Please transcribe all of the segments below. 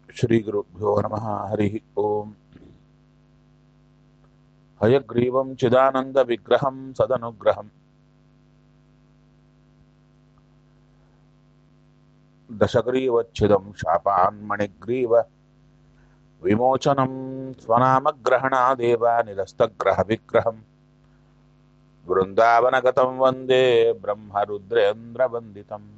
श्रीगुरुभ्यो नमः हरिः ओम् हयग्रीवं चिदानन्दविग्रहं सदनुग्रहम् दशग्रीवच्छिदं शापान्मणिग्रीव विमोचनं स्वनामग्रहणादेव निरस्तग्रहविग्रहम् वृन्दावनगतं वन्दे ब्रह्मरुद्रेन्द्रवन्दितम्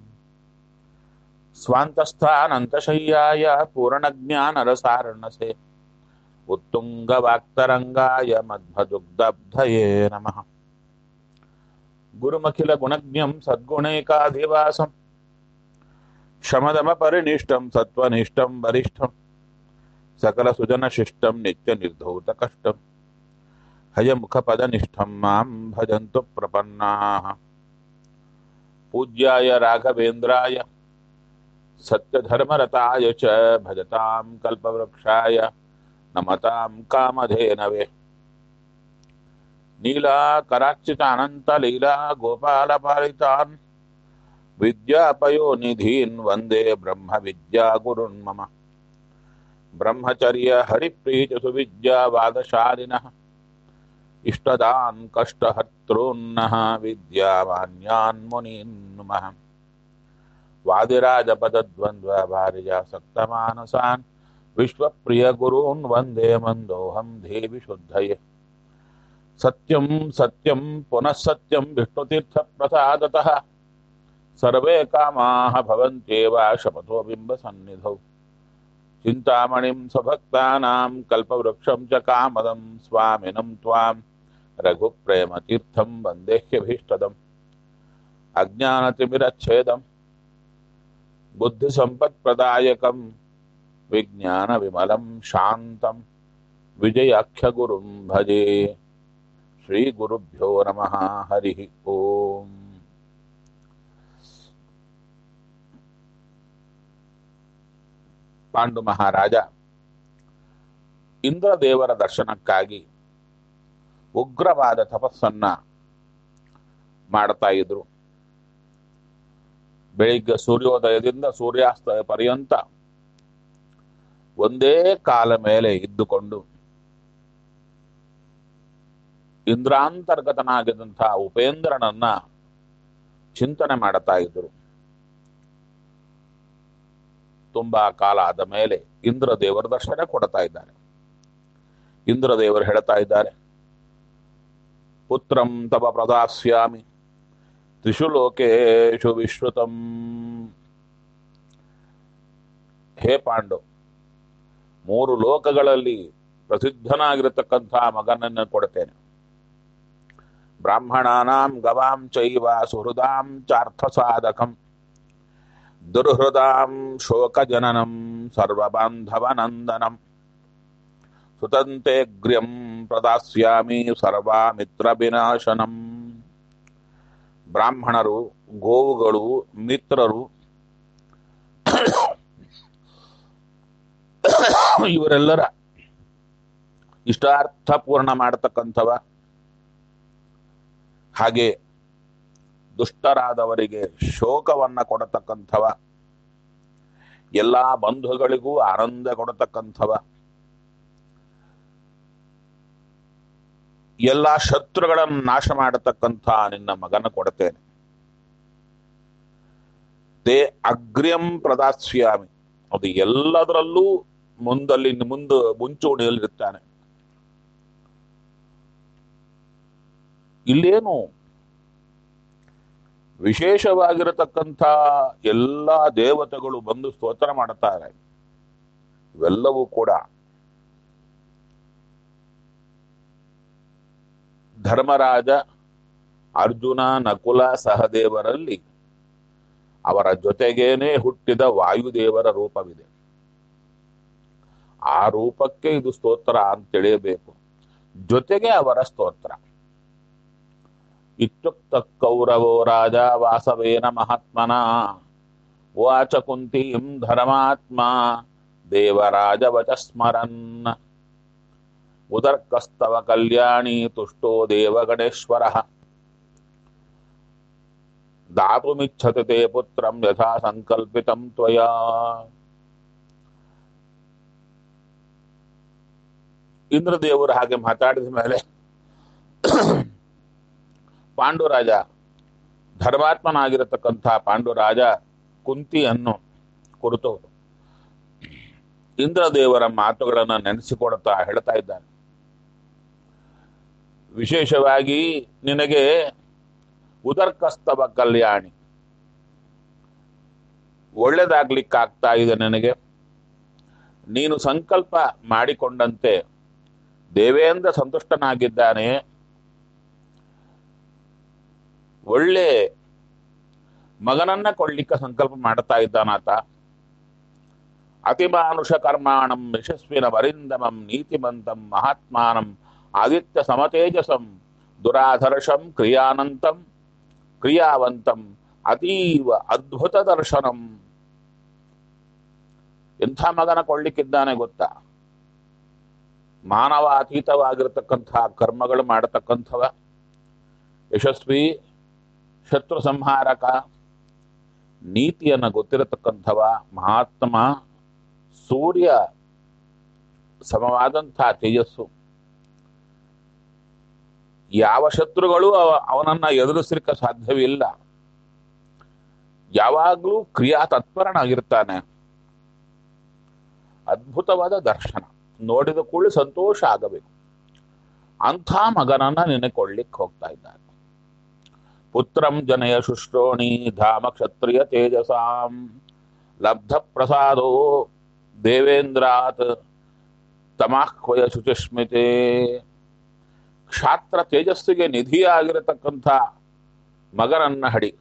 स्वान्तस्थानन्तशय्याय पूर्णज्ञानरसार्णसे उत्तुङ्गवाक्तरङ्गाय मध्वदुग्धब्धये नमः गुरुमखिलगुणज्ञं सद्गुणैकाधिवासं शमदमपरिनिष्टं सत्त्वनिष्ठं वरिष्ठं सकलसुजनशिष्टं नित्यनिर्धौतकष्टं हयमुखपदनिष्ठं मां भजन्तु प्रपन्नाः पूज्याय राघवेन्द्राय सत्यधर्मरताय च भजतां कल्पवृक्षाय नमतां कामधेनवे नीलाकरार्चितानन्तलीला गोपालपालितान् विद्यापयोनिधीन् वन्दे ब्रह्मविद्यागुरुन् मम ब्रह्मचर्य हरिप्रीतिसुविद्यावादशालिनः इष्टदान् कष्टहर्तॄन्नः विद्यामान्यान् मुनीन् नुमः वादिराजपदद्वन्द्वभार्यासक्तमानसान् विश्वप्रियगुरून् वन्दे मन्दोऽहं देवि शुद्धये सत्यं सत्यं पुनः सत्यं विष्णुतीर्थप्रसादतः सर्वे कामाः भवन्त्येव शपथो बिम्बसन्निधौ चिन्तामणिं स्वभक्तानां कल्पवृक्षं च कामदं स्वामिनं त्वां रघुप्रेमतीर्थं वन्देह्यभीष्टदम् अज्ञानतिमिरच्छेदम् बुद्धिसम्पत्प्रदायकं विज्ञानविमलं शान्तं विजयाख्यगुरुं भजे श्रीगुरुभ्यो नमः हरिः ओम् ಪಾಂಡು ಮಹಾರಾಜ ಇಂದ್ರದೇವರ ದರ್ಶನಕ್ಕಾಗಿ ಉಗ್ರವಾದ ತಪಸ್ಸನ್ನ ಮಾಡ್ತಾ ಇದ್ರು ಬೆಳಿಗ್ಗೆ ಸೂರ್ಯೋದಯದಿಂದ ಸೂರ್ಯಾಸ್ತಯ ಪರ್ಯಂತ ಒಂದೇ ಕಾಲ ಮೇಲೆ ಇದ್ದುಕೊಂಡು ಇಂದ್ರಾಂತರ್ಗತನಾಗಿದ್ದಂತಹ ಉಪೇಂದ್ರನನ್ನ ಚಿಂತನೆ ಮಾಡುತ್ತಾ ಇದ್ರು ತುಂಬಾ ಕಾಲ ಆದ ಮೇಲೆ ಇಂದ್ರದೇವರ ದರ್ಶನ ಕೊಡ್ತಾ ಇದ್ದಾರೆ ಇಂದ್ರದೇವರು ಹೇಳ್ತಾ ಇದ್ದಾರೆ ಪುತ್ರಂ ತವ ಪ್ರದಾಸ್ಯಾಮಿ ತ್ರಿಷು ಲೋಕೇಶು ವಿಶ್ರುತಂ ಹೇ ಪಾಂಡು ಮೂರು ಲೋಕಗಳಲ್ಲಿ ಪ್ರಸಿದ್ಧನಾಗಿರತಕ್ಕಂಥ ಮಗನನ್ನು ಕೊಡ್ತೇನೆ ಬ್ರಾಹ್ಮಣಾನಾಂ ಗವಾಂ ಚೈವ ಸುಹೃದಾಂ ಚಾರ್ಥ ಸಾಧಕಂ ದುರ್ಹೃದಾಂ ಶೋಕಜನನಂ ಸರ್ವಬಾಂಧವನಂದನಂ ಸುತಂತೆಗ್ರ್ಯಂ ಪ್ರದಾಸ್ಯಾಮಿ ಸರ್ವಾಮಿತ್ರವಿನಾಶನಂ ಬ್ರಾಹ್ಮಣರು ಗೋವುಗಳು ಮಿತ್ರರು ಇವರೆಲ್ಲರ ಇಷ್ಟಾರ್ಥ ಪೂರ್ಣ ಮಾಡತಕ್ಕಂಥವ ಹಾಗೆ ದುಷ್ಟರಾದವರಿಗೆ ಶೋಕವನ್ನ ಕೊಡತಕ್ಕಂಥವ ಎಲ್ಲಾ ಬಂಧುಗಳಿಗೂ ಆನಂದ ಕೊಡತಕ್ಕಂಥವ ಎಲ್ಲಾ ಶತ್ರುಗಳನ್ನು ನಾಶ ಮಾಡತಕ್ಕಂಥ ನಿನ್ನ ಮಗನ ಕೊಡ್ತೇನೆ ದೇ ಅಗ್ರ್ಯಂ ಪ್ರದಾಸ್ಯಾಮಿ ಅದು ಎಲ್ಲದರಲ್ಲೂ ಮುಂದಲ್ಲಿ ಮುಂದೆ ಮುಂಚೂಣಿಯಲ್ಲಿರ್ತಾನೆ ಇಲ್ಲೇನು ವಿಶೇಷವಾಗಿರತಕ್ಕಂಥ ಎಲ್ಲ ದೇವತೆಗಳು ಬಂದು ಸ್ತೋತ್ರ ಮಾಡುತ್ತಾರೆ ಇವೆಲ್ಲವೂ ಕೂಡ ಧರ್ಮರಾಜ ಅರ್ಜುನ ನಕುಲ ಸಹದೇವರಲ್ಲಿ ಅವರ ಜೊತೆಗೇನೆ ಹುಟ್ಟಿದ ವಾಯುದೇವರ ರೂಪವಿದೆ ಆ ರೂಪಕ್ಕೆ ಇದು ಸ್ತೋತ್ರ ಅಂತ ತಿಳಿಯಬೇಕು ಜೊತೆಗೆ ಅವರ ಸ್ತೋತ್ರ ಇತ್ಯುಕ್ತ ಕೌರವೋ ರಾಜ ವಾಸವೇನ ಮಹಾತ್ಮನ ವಾಚ ಕುಂತೀಂ ಧರ್ಮಾತ್ಮ ದೇವರಾಜ ವಚ ಸ್ಮರನ್ ಉದರ್ಕಸ್ತವ ಕಲ್ಯಾಣಿ ತುಷ್ಟೋ ದೇವಗಣೇಶ್ವರ ದಾತುಮಿಚ್ಛತಿ ತೇ ಪುತ್ರಂ ಯಥಾ ಸಂಕಲ್ಪಿತಂ ತ್ವಯಾ ಇಂದ್ರದೇವರು ಹಾಗೆ ಮಾತಾಡಿದ ಮೇಲೆ ಪಾಂಡುರಾಜ ಧರ್ಮಾತ್ಮನಾಗಿರತಕ್ಕಂಥ ಪಾಂಡುರಾಜ ಕುಂತಿಯನ್ನು ಕುರಿತು ಇಂದ್ರದೇವರ ಮಾತುಗಳನ್ನು ನೆನೆಸಿಕೊಡ್ತಾ ಹೇಳ್ತಾ ಇದ್ದಾನೆ ವಿಶೇಷವಾಗಿ ನಿನಗೆ ಉದರ್ಕಸ್ತವ ಕಲ್ಯಾಣಿ ಒಳ್ಳೇದಾಗ್ಲಿಕ್ಕಾಗ್ತಾ ಇದೆ ನನಗೆ ನೀನು ಸಂಕಲ್ಪ ಮಾಡಿಕೊಂಡಂತೆ ದೇವೇಂದ್ರ ಸಂತುಷ್ಟನಾಗಿದ್ದಾನೆ ಒಳ್ಳೆ ಮಗನನ್ನ ಕೊಳ್ಳಿಕ್ಕೆ ಸಂಕಲ್ಪ ಮಾಡ್ತಾ ಇದ್ದಾನಾತ ಅತಿಮಾನುಷ ಕರ್ಮಾಣಂ ಯಶಸ್ವಿನ ವರಿಂದಮಂ ನೀತಿಮಂತಂ ಮಹಾತ್ಮಾನಂ ಆದಿತ್ಯ ಸಮತೇಜಸಂ ದುರಾಧರ್ಷಂ ಕ್ರಿಯಾನಂತಂ ಕ್ರಿಯಾವಂತಂ ಅತೀವ ಅದ್ಭುತ ದರ್ಶನಂ ಎಂಥ ಮಗನ ಕೊಳ್ಳಿಕ್ಕಿದ್ದಾನೆ ಗೊತ್ತಾ ಮಾನವಾತೀತವಾಗಿರತಕ್ಕಂತಹ ಕರ್ಮಗಳು ಮಾಡತಕ್ಕಂಥವ ಯಶಸ್ವಿ ಶತ್ರು ಸಂಹಾರಕ ನೀತಿಯನ್ನು ಗೊತ್ತಿರತಕ್ಕಂಥವ ಮಹಾತ್ಮ ಸೂರ್ಯ ಸಮವಾದಂಥ ತೇಜಸ್ಸು ಯಾವ ಶತ್ರುಗಳು ಅವ- ಅವನನ್ನ ಎದುರಿಸಲಿಕ್ಕೆ ಸಾಧ್ಯವಿಲ್ಲ ಯಾವಾಗಲೂ ಕ್ರಿಯಾ ತತ್ಪರನಾಗಿರ್ತಾನೆ ಅದ್ಭುತವಾದ ದರ್ಶನ ನೋಡಿದ ಕೂಡಲೇ ಸಂತೋಷ ಆಗಬೇಕು ಅಂಥ ಮಗನನ್ನ ನೆನೆಕೊಳ್ಳಿಕ್ಕೆ ಹೋಗ್ತಾ ಇದ್ದಾನೆ ಪುತ್ರಂ ಜನಯ ಶುಶ್ರೋಣಿ ಧಾಮ ಕ್ಷತ್ರಿಯ ತೇಜಸಾಂ ಲಬ್ಧ ಪ್ರಸಾದೋ ದೇವೇಂದ್ರಾತ್ ತಮಾಹ್ವಯ ಶುಚಿಸ್ಮಿತೆ ಕ್ಷಾತ್ರ ತೇಜಸ್ಸಿಗೆ ನಿಧಿಯಾಗಿರತಕ್ಕಂಥ ಮಗನನ್ನ ಹಡಿ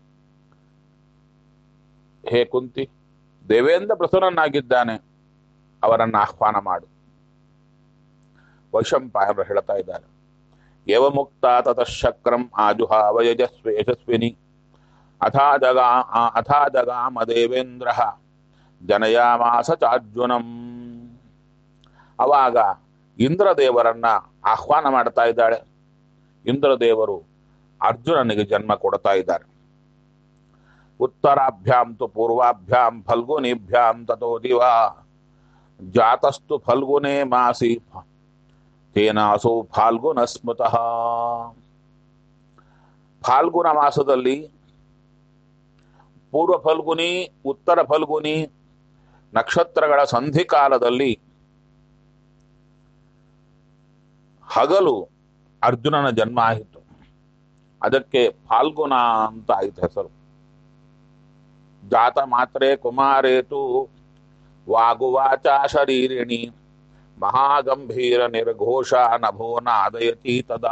ಹೇ ಕುಂತಿ ದೇವೇಂದ್ರ ಪ್ರಸನ್ನನಾಗಿದ್ದಾನೆ ಅವರನ್ನ ಆಹ್ವಾನ ಮಾಡು ವೈಶಂಪಾಯನರು ಹೇಳ್ತಾ ಇದ್ದಾರೆ ಯವ ಮುಕ್ತ ತತಃಶಕ್ರಂ ಆಜುಹಾವ ಯಜಸ್ವಿ ಯಶಸ್ವಿನಿ ಅಥಾ ಜಗಾ ಆ- ಅಥಾ ಜಗಾಮ ದೇವೇಂದ್ರ ಜನಯಾಮಾಸ ಚಾರ್ಜುನಂ ಅವಾಗ ಇಂದ್ರದೇವರನ್ನ ಆಹ್ವಾನ ಮಾಡ್ತಾ ಇದ್ದಾಳೆ ಇಂದ್ರದೇವರು ಅರ್ಜುನನಿಗೆ ಜನ್ಮ ಕೊಡ್ತಾ ಇದ್ದಾರೆ ಉತ್ತರಾಭ್ಯಾಂ ತು ಪೂರ್ವಾಭ್ಯಾಂ ಫಲ್ಗುನಿಭ್ಯಾಂ ತಥೋ ದಿವ ಜಾತಸ್ತು ಫಲ್ಗುನೇ ಮಾಸಿ ತೇನಾಸೋ ಫಾಲ್ಗುನ ಸ್ಮೃತಃ ಫಾಲ್ಗುಣ ಮಾಸದಲ್ಲಿ ಪೂರ್ವ ಫಲ್ಗುನಿ ಉತ್ತರ ಫಲ್ಗುನಿ ನಕ್ಷತ್ರಗಳ ಸಂಧಿಕಾಲದಲ್ಲಿ ಹಗಲು ಅರ್ಜುನನ ಜನ್ಮ ಆಯಿತು ಅದಕ್ಕೆ ಫಾಲ್ಗುಣ ಅಂತ ಆಯ್ತು ಹೆಸರು ಜಾತ ಮಾತ್ರೆ ಕುಮಾರೇತು ವಾಗುವಾಚ ಶರೀರಿಣಿ ಮಹಾಗಂಭೀರ ನಿರ್ಘೋಷ ನಭೋ ನಾದಯತಿ ತದಾ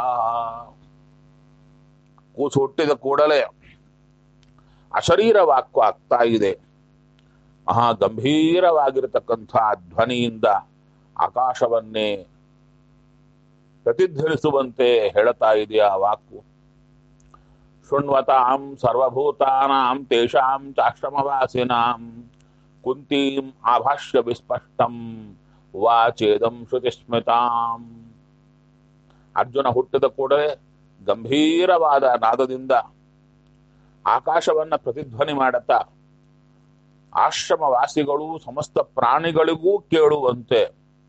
ಕೂಸು ಹುಟ್ಟಿದ ಕೂಡಲೇ ಅಶರೀರ ವಾಕ್ಕು ಆಗ್ತಾ ಇದೆ ಮಹಾ ಗಂಭೀರವಾಗಿರತಕ್ಕಂಥ ಧ್ವನಿಯಿಂದ ಆಕಾಶವನ್ನೇ ಪ್ರತಿಧ್ವನಿಸುವಂತೆ ಹೇಳುತ್ತಾ ಇದೆ ಆ ವಾಕ್ಕು ಶೃಣ್ವತಾಂ ಸರ್ವಭೂತಾನಾಂ ತೇಷಾಂ ಚಾಶ್ರಮವಾಸಿನಾಂ ಕುಂತೀಂ ಆಭಾಷ್ಯ ವಿಸ್ಪಷ್ಟಂ ವಾಚೇದಂ ಶ್ರುತಿಸ್ಮಿತಾಂ ಅರ್ಜುನ ಹುಟ್ಟಿದ ಕೂಡಲೇ ಗಂಭೀರವಾದ ನಾದದಿಂದ ಆಕಾಶವನ್ನ ಪ್ರತಿಧ್ವನಿ ಮಾಡುತ್ತಾ ಆಶ್ರಮವಾಸಿಗಳು ಸಮಸ್ತ ಪ್ರಾಣಿಗಳಿಗೂ ಕೇಳುವಂತೆ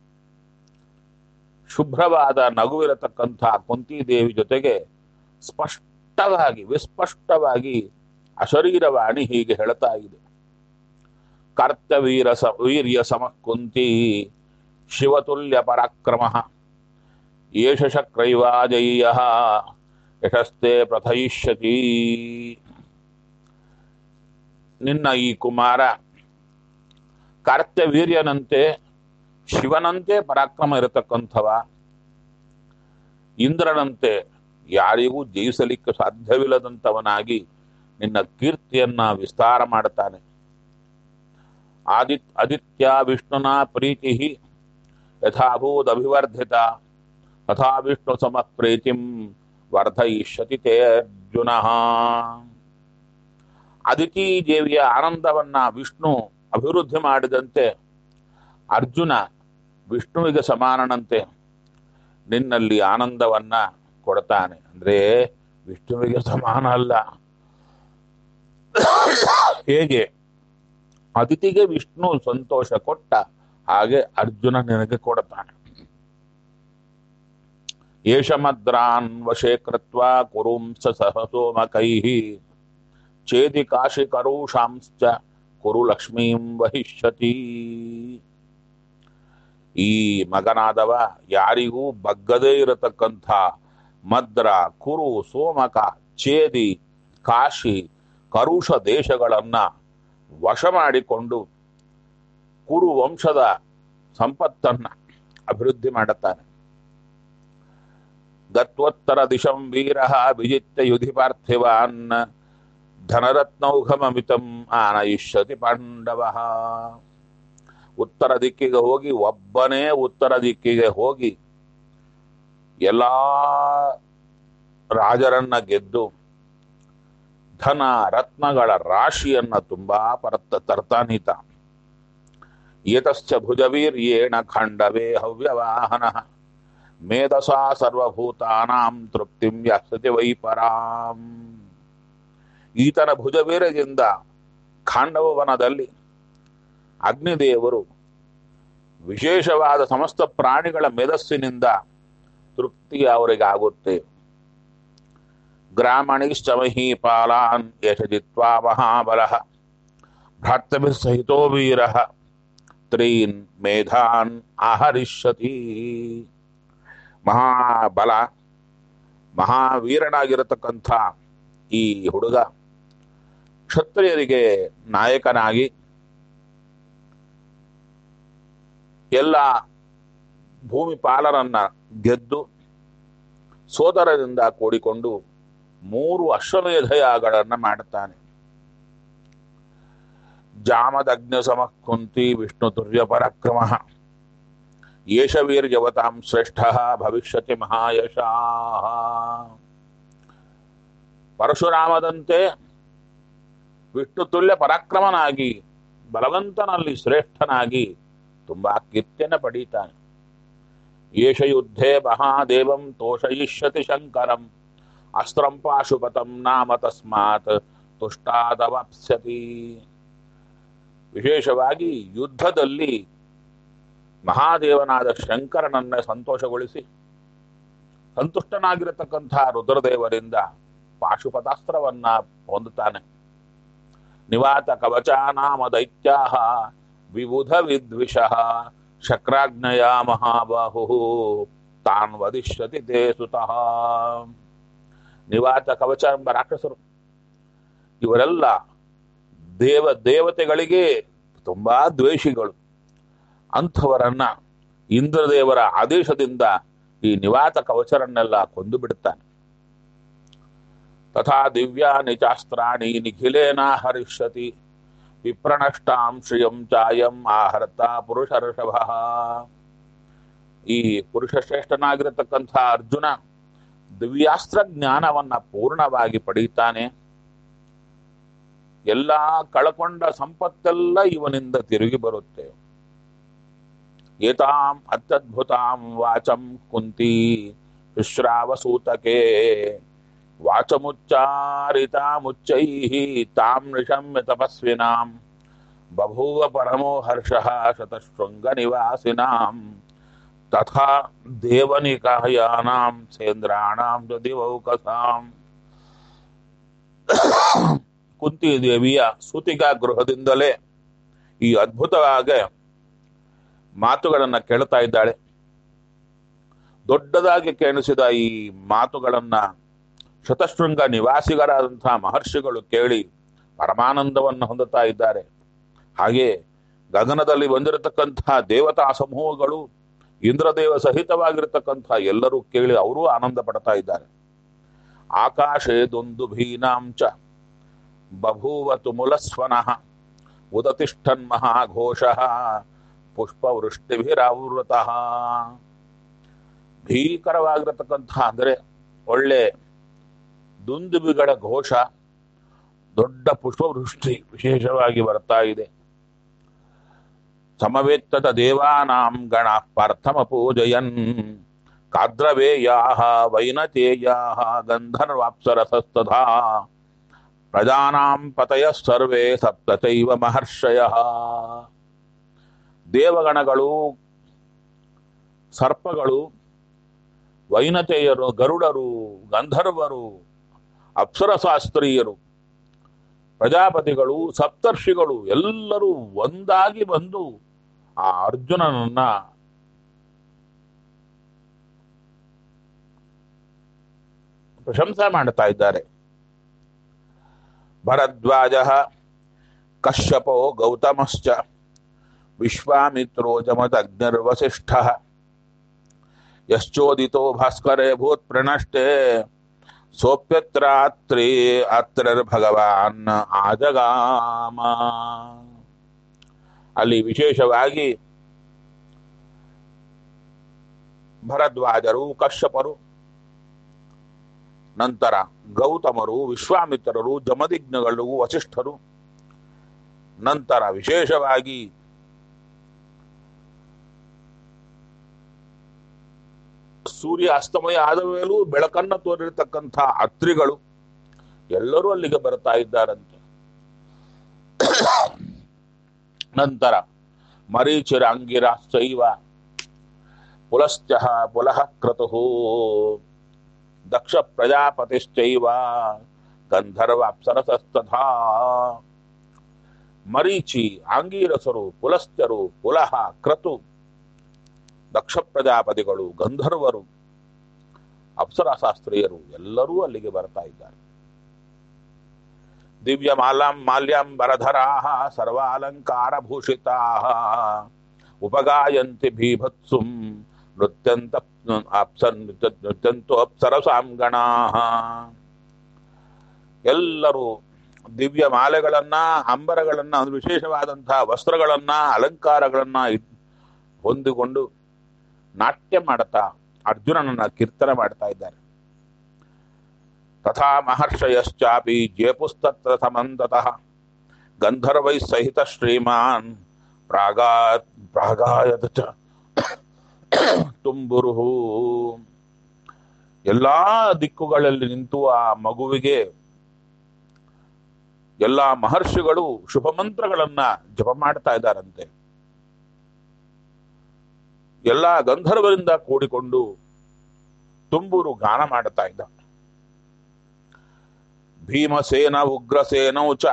ಶುಭ್ರವಾದ ನಗುವಿರತಕ್ಕಂಥ ಕುಂತಿದೇವಿ ಜೊತೆಗೆ ಸ್ಪಷ್ಟವಾಗಿ ವಿಸ್ಪಷ್ಟವಾಗಿ ಅಶರೀರವಾಣಿ ಹೀಗೆ ಹೇಳ್ತಾ ಇದೆ ಕರ್ತವೀರ ಸ ವೀರ್ಯ ಸಮಃ ಕುಂತಿ ಶಿವತುಲ್ಯ ಪರಾಕ್ರಮ ಏಷ ಶಕ್ರೈವಾಜಯ್ಯ ಯಶಸ್ತೆ ಪ್ರಥಯಿಷ್ಯತಿ ನಿನ್ನ ಈ ಕುಮಾರ ಕಾರ್ತ್ಯವೀರ್ಯನಂತೆ ಶಿವನಂತೆ ಪರಾಕ್ರಮ ಇರತಕ್ಕಂಥವ ಇಂದ್ರನಂತೆ ಯಾರಿಗೂ ಜಯಿಸಲಿಕ್ಕೆ ಸಾಧ್ಯವಿಲ್ಲದಂಥವನಾಗಿ ನಿನ್ನ ಕೀರ್ತಿಯನ್ನ ವಿಸ್ತಾರ ಮಾಡುತ್ತಾನೆ ಆದಿತ್ ಆದಿತ್ಯ ವಿಷ್ಣುನ ಪ್ರೀತಿ ಯಥಾಭೂತ್ ಅಭಿವರ್ಧಿತ ತಥಾ ವಿಷ್ಣು ಸಮ ಪ್ರೀತಿಂ ವರ್ಧಯಿಷ್ಯತಿ ತೇ ಅರ್ಜುನ ಅದಿತಿ ದೇವಿಯ ಆನಂದವನ್ನ ವಿಷ್ಣು ಅಭಿವೃದ್ಧಿ ಮಾಡಿದಂತೆ ಅರ್ಜುನ ವಿಷ್ಣುವಿಗೆ ಸಮಾನನಂತೆ ನಿನ್ನಲ್ಲಿ ಆನಂದವನ್ನ ಕೊಡ್ತಾನೆ ಅಂದ್ರೆ ವಿಷ್ಣುವಿಗೆ ಸಮಾನ ಅಲ್ಲ ಹೇಗೆ ಅತಿಥಿಗೆ ವಿಷ್ಣು ಸಂತೋಷ ಕೊಟ್ಟ ಹಾಗೆ ಅರ್ಜುನ ನಿನಗೆ ಕೊಡ್ತಾನೆ ಏಷಮದ್ರಾನ್ ವಶೇ ಕೃತ್ವಾ ಕುರುಂಸ ಸಹ ಸೋಮಕೈಃ ಚೇದಿ ಕಾಶಿ ಕರುಷಾಂಶ್ಚ ಕುರು ಲಕ್ಷ್ಮೀಂ ವಹಿಷ್ಯತಿ ಈ ಮಗನಾದವ ಯಾರಿಗೂ ಬಗ್ಗದೇ ಇರತಕ್ಕಂಥ ಮದ್ರ ಕುರು ಸೋಮಕ ಚೇದಿ ಕಾಶಿ ಕರುಷ ದೇಶಗಳನ್ನ ವಶ ಮಾಡಿಕೊಂಡು ಕುರು ವಂಶದ ಸಂಪತ್ತನ್ನ ಅಭಿವೃದ್ಧಿ ಮಾಡುತ್ತಾನೆ ಗತ್ವತ್ತರ ದಿಶಂ ವೀರ ವಿಜಿತ್ಯ ಯುಧಿ ಪಾರ್ಥಿವಾನ್ ಧನರತ್ನೌಘಮಮಿತಂ ಆನಯಿಷ್ಯತಿ ಪಾಂಡವ ಉತ್ತರ ದಿಕ್ಕಿಗೆ ಹೋಗಿ ಒಬ್ಬನೇ ಉತ್ತರ ದಿಕ್ಕಿಗೆ ಹೋಗಿ ಎಲ್ಲಾ ರಾಜರನ್ನ ಗೆದ್ದು ಧನ ರತ್ನಗಳ ರಾಶಿಯನ್ನ ತುಂಬಾ ಪರತ್ತ ತರ್ತಾನೀತ ಏತಶ್ಚ ಭುಜವೀರ್ಯೇಣ ಖಂಡವೇ ಹವ್ಯವಾಹನ ಮೇಧಸಾ ಸರ್ವಭೂತಾನಾಂ ತೃಪ್ತಿಂ ವ್ಯಾಸತಿ ವೈ ಪರಾಂ ಈತನ ಭುಜವೀರ್ಯದಿಂದ ಖಾಂಡವ ವನದಲ್ಲಿ ಅಗ್ನಿದೇವರು ವಿಶೇಷವಾದ ಸಮಸ್ತ ಪ್ರಾಣಿಗಳ ಮೇಧಸ್ಸಿನಿಂದ ತೃಪ್ತಿ ಅವರಿಗಾಗುತ್ತೆ ಗ್ರಾಮಣಿಶ್ಚ ಮಹೀಪಾಲಾನ್ ಯಶಜಿತ್ವಾ ಮಹಾಬಲ ಭ್ರಾತೃಭಿः ಸಹಿತೋ ವೀರ ತ್ರೀನ್ ಮೇಧಾನ್ ಆಹರಿಷ್ಯತಿ ಮಹಾಬಲ ಮಹಾವೀರನಾಗಿರತಕ್ಕಂಥ ಈ ಹುಡುಗ ಕ್ಷತ್ರಿಯರಿಗೆ ನಾಯಕನಾಗಿ ಎಲ್ಲ ಭೂಮಿ ಪಾಲರನ್ನ ಗೆದ್ದು ಸೋದರರಿಂದ ಕೂಡಿಕೊಂಡು ಮೂರು ಅಶ್ವಮೇಧಯಾಗಳನ್ನ ಮಾಡುತ್ತಾನೆ ಜಾಮದಗ್ನ ಸಮಃ ಕುಂತಿ ವಿಷ್ಣು ತುರ್ಯ ಪರಾಕ್ರಮ ಯೇಷ ವೀರ್ಯವತಾಂ ಶ್ರೇಷ್ಠ ಭವಿಷ್ಯತಿ ಮಹಾಯಶಾ ಪರಶುರಾಮದಂತೆ ವಿಷ್ಣು ತುಲ್ಯ ಪರಾಕ್ರಮನಾಗಿ ಬಲವಂತನಲ್ಲಿ ಶ್ರೇಷ್ಠನಾಗಿ ತುಂಬಾ ಕೀರ್ತಿಯನ್ನು ಪಡೀತಾನೆ ಯೇಷ ಯುದ್ಧೇ ಮಹಾದೇವಂ ತೋಷಯಿಷ್ಯತಿ ಶಂಕರಂ ಅಸ್ತ್ರಂ ಪಾಶುಪತಂ ನಾಮ ತಸ್ಮಾತ್ ತುಷ್ಟಾದವಾಪ್ಸ್ಯತಿ ವಿಶೇಷವಾಗಿ ಯುದ್ಧದಲ್ಲಿ ಮಹಾದೇವನಾದ ಶಂಕರನನ್ನ ಸಂತೋಷಗೊಳಿಸಿ ಸಂತುಷ್ಟನಾಗಿರತಕ್ಕಂಥ ರುದ್ರದೇವರಿಂದ ಪಾಶುಪತಾಸ್ತ್ರವನ್ನ ಹೊಂದುತ್ತಾನೆ ನಿವಾತ ಕವಚಾನಾಮ ದೈತ್ಯಾಹ ವಿಬುಧ ವಿದ್ವಿಷಃ ಶಕ್ರಾಗ್ನಯ ಮಹಾಬಾಹು ತಾನ್ ವದಿಷ್ಯತಿ ತೇ ಸುತಃ ನಿವಾತ ಕವಚ ಎಂಬ ರಾಕ್ಷಸರು ಇವರೆಲ್ಲ ದೇವ ದೇವತೆಗಳಿಗೆ ತುಂಬಾ ದ್ವೇಷಿಗಳು ಅಂಥವರನ್ನ ಇಂದ್ರದೇವರ ಆದೇಶದಿಂದ ಈ ನಿವಾತ ಕವಚರನ್ನೆಲ್ಲ ಕೊಂದು ಬಿಡುತ್ತಾನೆ ತಥಾ ದಿವ್ಯಾನಿ ಚಾಸ್ತ್ರಾಣಿ ನಿಖಿಲೇನ ಹರಿಷ್ಯತಿ ವಿಪ್ರಣಷ್ಟಾಂ ಶ್ರಿಯಂ ಚಾಯಂ ಆಹರ್ತ ಪುರುಷ ಋಷಭ ಈ ಪುರುಷ ಶ್ರೇಷ್ಠನಾಗಿರತಕ್ಕಂಥ ಅರ್ಜುನ ದಿವ್ಯಾಸ್ತ್ರ ಜ್ಞಾನವನ್ನ ಪೂರ್ಣವಾಗಿ ಪಡೀತಾನೆ ಎಲ್ಲ ಕಳಕೊಂಡ ಸಂಪತ್ತೆಲ್ಲ ಇವನಿಂದ ತಿರುಗಿ ಬರುತ್ತೆ ಏತಾಂ ಅತ್ಯದ್ಭುತಾಂ ವಾಚಂ ಕುಂತಿ ಶುಶ್ರಾವಸೂತಕೆ ವಾಚಮುಚ್ಚಾರಿತಾಮುಚ್ಚೈಃ ತಾಂ ನಿಶಮ್ಯ ತಪಸ್ವಿನಾಂ ಬಭೂವ ಪರಮೋ ಹರ್ಷಃ ಶತಶೃಂಗ ನಿವಾಸಿನಾಂ ತಥಾ ದೇವನಿಕಾಯಾನಾಂ ಸೇಂದ್ರಾಣಾಂ ಚ ದಿವೌಕಸಾಂ ಕುಂತಿ ದೇವಿಯ ಸೂತಿಕಾ ಗೃಹದಿಂದಲೇ ಈ ಅದ್ಭುತವಾದ ಮಾತುಗಳನ್ನ ಕೇಳ್ತಾ ಇದ್ದಾಳೆ ದೊಡ್ಡದಾಗಿ ಕೇಳಿಸಿದ ಈ ಮಾತುಗಳನ್ನ ಶತಶೃಂಗ ನಿವಾಸಿಗರಾದಂತಹ ಮಹರ್ಷಿಗಳು ಕೇಳಿ ಪರಮಾನಂದವನ್ನು ಹೊಂದುತ್ತಾ ಇದ್ದಾರೆ ಹಾಗೆ ಗಗನದಲ್ಲಿ ಬಂದಿರತಕ್ಕಂತಹ ದೇವತಾ ಸಮೂಹಗಳು ಇಂದ್ರದೇವ ಸಹಿತವಾಗಿರತಕ್ಕಂತಹ ಎಲ್ಲರೂ ಕೇಳಿ ಅವರೂ ಆನಂದ ಪಡ್ತಾ ಇದ್ದಾರೆ ಆಕಾಶೇ ದುಂದುಭೀನಾಂಚ ಬಭೂವ ತುಮುಲಸ್ವನಃ ಉದತಿಷ್ಠನ್ ಮಹಾಘೋಷಃ ಪುಷ್ಪವೃಷ್ಟಿಭಿರಾವೃತಃ ಭೀಕರವಾಗಿರತಕ್ಕಂಥ ಅಂದರೆ ಒಳ್ಳೆ ದುಂದುಬಿಗಳ ಘೋಷ ದೊಡ್ಡ ಪುಷ್ಪವೃಷ್ಟಿ ವಿಶೇಷವಾಗಿ ಬರ್ತಾ ಇದೆ ಸಮವೇತ್ತದ ದೇವಾನಾಂ ಗಣ ಪಾರ್ಥಮಪೂಜಯನ್ ಕಾದ್ರವೇಯಾಹ ವೈನತೇಯಾಹ ಗಂಧರ್ವಾಪ್ಸರಸಸ್ತಥಾ ಪ್ರಜಾನಾಂ ಪತಯ ಸರ್ವೇ ಸಪ್ತಚೈವ ಮಹರ್ಷಯ ದೇವಗಣಗಳು ಸರ್ಪಗಳು ವೈನತೆಯರು ಗರುಡರು ಗಂಧರ್ವರು ಅಪ್ಸರಶಾಸ್ತ್ರೀಯರು ಪ್ರಜಾಪತಿಗಳು ಸಪ್ತರ್ಷಿಗಳು ಎಲ್ಲರೂ ಒಂದಾಗಿ ಬಂದು ಆ ಅರ್ಜುನನನ್ನ ಪ್ರಶಂಸೆ ಮಾಡ್ತಾ ಇದ್ದಾರೆ ಭರದ್ವಾಜ ಕಶ್ಯಪೋ ಗೌತಮಶ್ಚ ವಿಶ್ವಾಮಿತ್ರೋ ಜಮದಗ್ನಿರ್ವಸಿಷ್ಠ ಯಶ್ಚೋದಿತೋ ಭಾಸ್ಕರೇ ಭೂತ್ ಪ್ರಣಷ್ಟೇ ಸೋಪ್ಯತ್ರಾತ್ರಿ ಭಗವಾನ್ ಆಜಗಾಮ ಅಲ್ಲಿ ವಿಶೇಷವಾಗಿ ಭರದ್ವಾಜರು ಕಶ್ಯಪರು ನಂತರ ಗೌತಮರು ವಿಶ್ವಾಮಿತ್ರರು ಜಮದಿಗ್ನಗಳು ವಸಿಷ್ಠರು ನಂತರ ವಿಶೇಷವಾಗಿ ಸೂರ್ಯ ಅಸ್ತಮಯ ಆದ ಮೇಲೂ ಬೆಳಕನ್ನ ತೋರಿರ್ತಕ್ಕಂಥ ಅತ್ರಿಗಳು ಎಲ್ಲರೂ ಅಲ್ಲಿಗೆ ಬರ್ತಾ ಇದ್ದಾರಂತೆ ನಂತರ ಮರೀಚಿರ ಅಂಗಿರಾಶ್ಚೈವ ಪುಲಶ್ಚ ಪುಲಃ ಕ್ರತು ದಕ್ಷ ಪ್ರಜಾಪತಿಶ್ಚೈವ ಗಂಧರ್ವ ಅಪ್ಸರಸಸ್ತಥಾ ಮರೀಚಿ ಆಂಗೀರಸರು ಪುಲಸ್ತ್ಯರು ಪುಲಹ ಕ್ರತು ದಕ್ಷ ಪ್ರಜಾಪತಿಗಳು ಗಂಧರ್ವರು ಅಪ್ಸರಾಶಾಸ್ತ್ರೀಯರು ಎಲ್ಲರೂ ಅಲ್ಲಿಗೆ ಬರ್ತಾ ಇದ್ದಾರೆ ದಿವ್ಯ ಮಾಲಾಂ ಮಾಲ್ಯಾಂಬರಧರಾ ಸರ್ವಾಲಂಕಾರ ಭೂಷಿತಾ ಉಪಗಾಯಂತಿ ಭೀಭತ್ಸುಂ ನೃತ್ಯಂತ ಅಪ್ಸ ನೃತ್ಯಂತು ಅಪ್ಸರಸಾಂಗಣಾ ಎಲ್ಲರೂ ದಿವ್ಯ ಮಾಲೆಗಳನ್ನ ಅಂಬರಗಳನ್ನ ಒಂದು ವಿಶೇಷವಾದಂತಹ ವಸ್ತ್ರಗಳನ್ನ ಅಲಂಕಾರಗಳನ್ನ ಇಟ್- ಹೊಂದಿಕೊಂಡು ನಾಟ್ಯ ಮಾಡುತ್ತಾ ಅರ್ಜುನನನ್ನ ಕೀರ್ತನೆ ಮಾಡ್ತಾ ಇದ್ದಾರೆ ತಥಾ ಮಹರ್ಷಯಶ್ಚಾಪಿ ಜೇಪುಸ್ತತ್ರ ಸಮಂತತಃ ಗಂಧರ್ವೈ ಸಹಿತ ಶ್ರೀಮಾನ್ ಪ್ರಾಗಾ ಪ್ರಾಗಾಯತ ಚ ತುಂಬುರುಹು ಎಲ್ಲಾ ದಿಕ್ಕುಗಳಲ್ಲಿ ನಿಂತು ಆ ಮಗುವಿಗೆ ಎಲ್ಲಾ ಮಹರ್ಷಿಗಳು ಶುಭ ಮಂತ್ರಗಳನ್ನ ಜಪ ಮಾಡ್ತಾ ಇದ್ದಾರಂತೆ ಎಲ್ಲಾ ಗಂಧರ್ವರಿಂದ ಕೂಡಿಕೊಂಡು ತುಂಬೂರು ಗಾನ ಮಾಡ್ತಾ ಇದ್ದ ಭೀಮಸೇನ ಉಗ್ರಸೇನೌ ಚ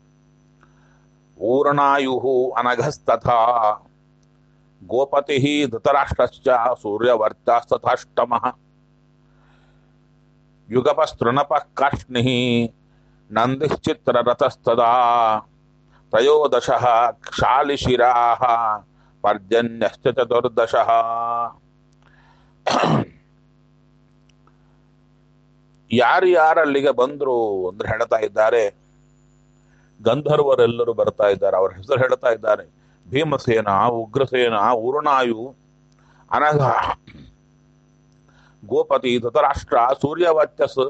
ಊರ್ಣಾಯು ಅನಘಸ್ತಥಾ ಗೋಪತಿ ಧೃತರಾಷ್ಟ್ರಶ್ಚ ಸೂರ್ಯವರ್ತಾಸ್ತಥಾಷ್ಟಮಃ ಯುಗಪಸ್ತೃಣಪಃ ಕಾರ್ಷ್ಣಿಃ ನಂದಿಶ್ಚಿತ್ರರಥಸ್ತದಾ ತ್ರಯೋದಶಃ ಕ್ಷಾಲಿಶಿರಾः ಪರ್ಜನ್ಯಶ್ಚ ಚತುರ್ದಶಃ ಯಾರು ಯಾರು ಅಲ್ಲಿಗೆ ಬಂದ್ರು ಅಂದ್ರೆ ಹೇಳ್ತಾ ಇದ್ದಾರೆ ಗಂಧರ್ವರೆಲ್ಲರೂ ಬರ್ತಾ ಇದ್ದಾರೆ ಅವರ ಹೆಸರು ಹೇಳ್ತಾ ಇದ್ದಾರೆ ಭೀಮಸೇನ ಉಗ್ರಸೇನ ಊರ್ಣಾಯು ಅನಘ ಗೋಪತಿ ಧೃತರಾಷ್ಟ್ರ ಸೂರ್ಯವರ್ಚಸ್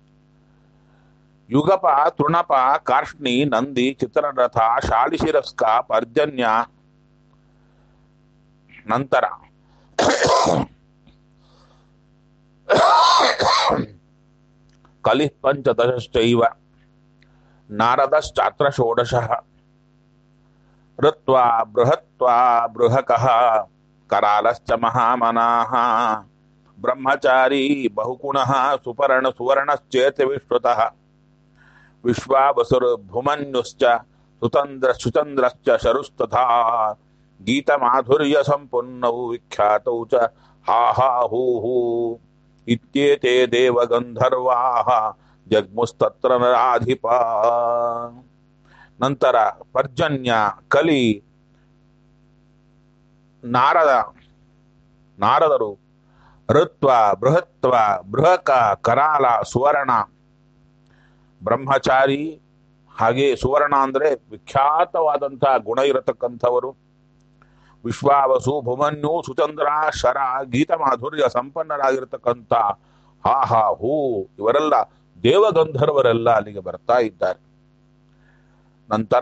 ಯುಗಪ ತೃಣಪ ಕಾರ್ಷ್ಣಿ ನಂದಿ ಚಿತ್ರರಥ ಶಾಲಿಶಿರಸ್ಕ ಪರ್ಜನ್ಯ ನಂತರ ಕಲಿ ಪಂಚದಶಶ್ಚೈವ ನಾರದಶ್ಚಾತ್ರ ಷೋಡಶಃ ಋತ್ವಾ ಬೃಹತ್ವಾ ಬೃಹಕಃ ಕರಾಲಶ್ಚ ಮಹಾಮನಾಃ ಬ್ರಹ್ಮಚಾರಿ ಬಹುಗುಣಃ ಸುಪರ್ಣ ಸುವರ್ಣಶ್ಚೇತ ವಿಶ್ರುತಃ ವಿಶ್ವಾವಸುರ್ಭುಮನ್ಯುಶ್ಚ ಸುತಂದ್ರ ಸುಚಂದ್ರಶ್ಚ ಶರುಸ್ತಥಾ ಗೀತಮಾಧುರ್ಯ ಸಂಪನ್ನೌ ವಿಖ್ಯಾತೌ ಚ ಹಾ ಹಾ ಹೂ ಹೂ ಇತ್ಯೇತೆ ದೇವಗಂಧರ್ವಾಃ ಜಗ್ಮುಸ್ತತ್ರ ನರಾಧಿಪ ನಂತರ ಪರ್ಜನ್ಯ ಕಲಿ ನಾರದ ನಾರದರು ಋತ್ವ ಬೃಹತ್ವ ಬೃಹಕ ಕರಾಲ ಸುವರ್ಣ ಬ್ರಹ್ಮಚಾರಿ ಹಾಗೆ ಸುವರ್ಣ ಅಂದ್ರೆ ವಿಖ್ಯಾತವಾದಂತಹ ಗುಣ ಇರತಕ್ಕಂಥವರು ವಿಶ್ವಾವಸು ಭುಮನ್ಯು ಸುಚಂದ್ರ ಶರ ಗೀತ ಮಾಧುರ್ಯ ಸಂಪನ್ನರಾಗಿರ್ತಕ್ಕಂಥ ಹಾ ಹಾ ಹೂ ಇವರೆಲ್ಲ ದೇವಗಂಧರ್ವರೆಲ್ಲ ಅಲ್ಲಿಗೆ ಬರ್ತಾ ಇದ್ದಾರೆ ನಂತರ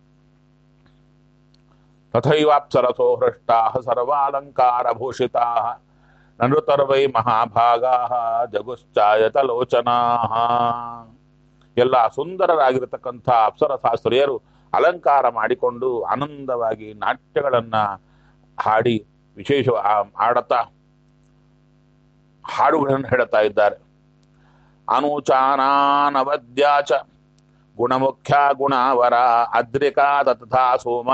ತಥೈವಾಪ್ಸರಸೋ ಹೃಷ್ಟಾ ಸರ್ವಾಲಂಕಾರ ಭೂಷಿತಾ ನೃತರ್ವೈ ಮಹಾಭಾಗಾ ಜಗುಶ್ಚಾಯತಲೋಚನಾ ಎಲ್ಲ ಸುಂದರರಾಗಿರತಕ್ಕಂಥ ಅಪ್ಸರಶಾಸ್ತ್ರೀಯರು ಅಲಂಕಾರ ಮಾಡಿಕೊಂಡು ಆನಂದವಾಗಿ ನಾಟ್ಯಗಳನ್ನ ಹಾಡಿ ವಿಶೇಷ ಆ- ಆಡತಾ ಹಾಡುಗಳನ್ನು ಹೇಳ್ತಾ ಇದ್ದಾರೆ ಅನುಚಾನಾನವದ್ಯಾಚ ಗುಣಮುಖ್ಯ ಗುಣವರ ಅದ್ರಿಕಾದ ತಥಾ ಸೋಮ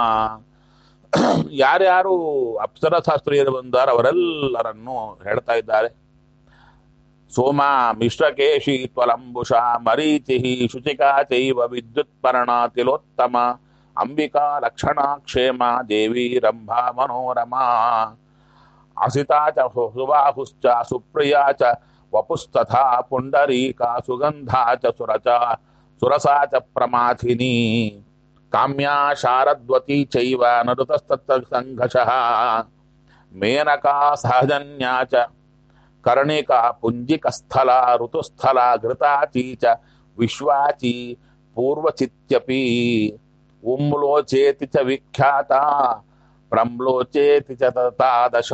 ಯಾರ್ಯಾರು ಅಪ್ಸರಶಾಸ್ತ್ರೀಯರು ಬಂದಾರ ಅವರೆಲ್ಲರನ್ನು ಹೇಳ್ತಾ ಇದ್ದಾರೆ ಸೋಮ ಮಿಶ್ರಕೇಶಿ ತ್ವಲಂಬುಷ ಮರೀಚಿ ಶುಚಿಕಾ ಚೈವ ವಿದ್ಯುತ್ಪರ್ಣ ತಿಲೋತ್ತಮ ಅಂಬಿಕಾ ಲಕ್ಷಣ ಕ್ಷೇಮ ದೇವಿ ರಂಭಾ ಮನೋರಮಾ ಅಸಿತಾ ಚ ಸುಬಾಹುಶ್ಚ ಸುಪ್ರಿಯಾ ಚ ವಪುಸ್ತಥಾ ಪುಂಡರೀಕಾ ಸುಗಂಧಾ ಚ ಸುರಚ ಸುರಸಾ ಚ ಪ್ರಮಾಥಿನಿ ಕಾಮ್ಯಾ ಶಾರದ್ವತಿ ಚೈವ ನರುತಸ್ತತ್ರ ಸಂಘಶಃ ಮೇನಕಾ ಸಹಜನ್ಯಾ ಚ ಕರ್ಣಿಕಾ ಪುಂಜಿಕಸ್ಥಲ ಋತುಸ್ಥಲ ಘೃತಾಚಿ ಚ ವಿಶ್ವಾಚಿ ಪೂರ್ವಚಿತ್ಯಪಿ ಉಮ್ಲೋಚೇತಿ ಚ ವಿಖ್ಯಾತ ಪ್ರಮ್ಲೋಚೇತಿ ಚ ತಥಾದಶ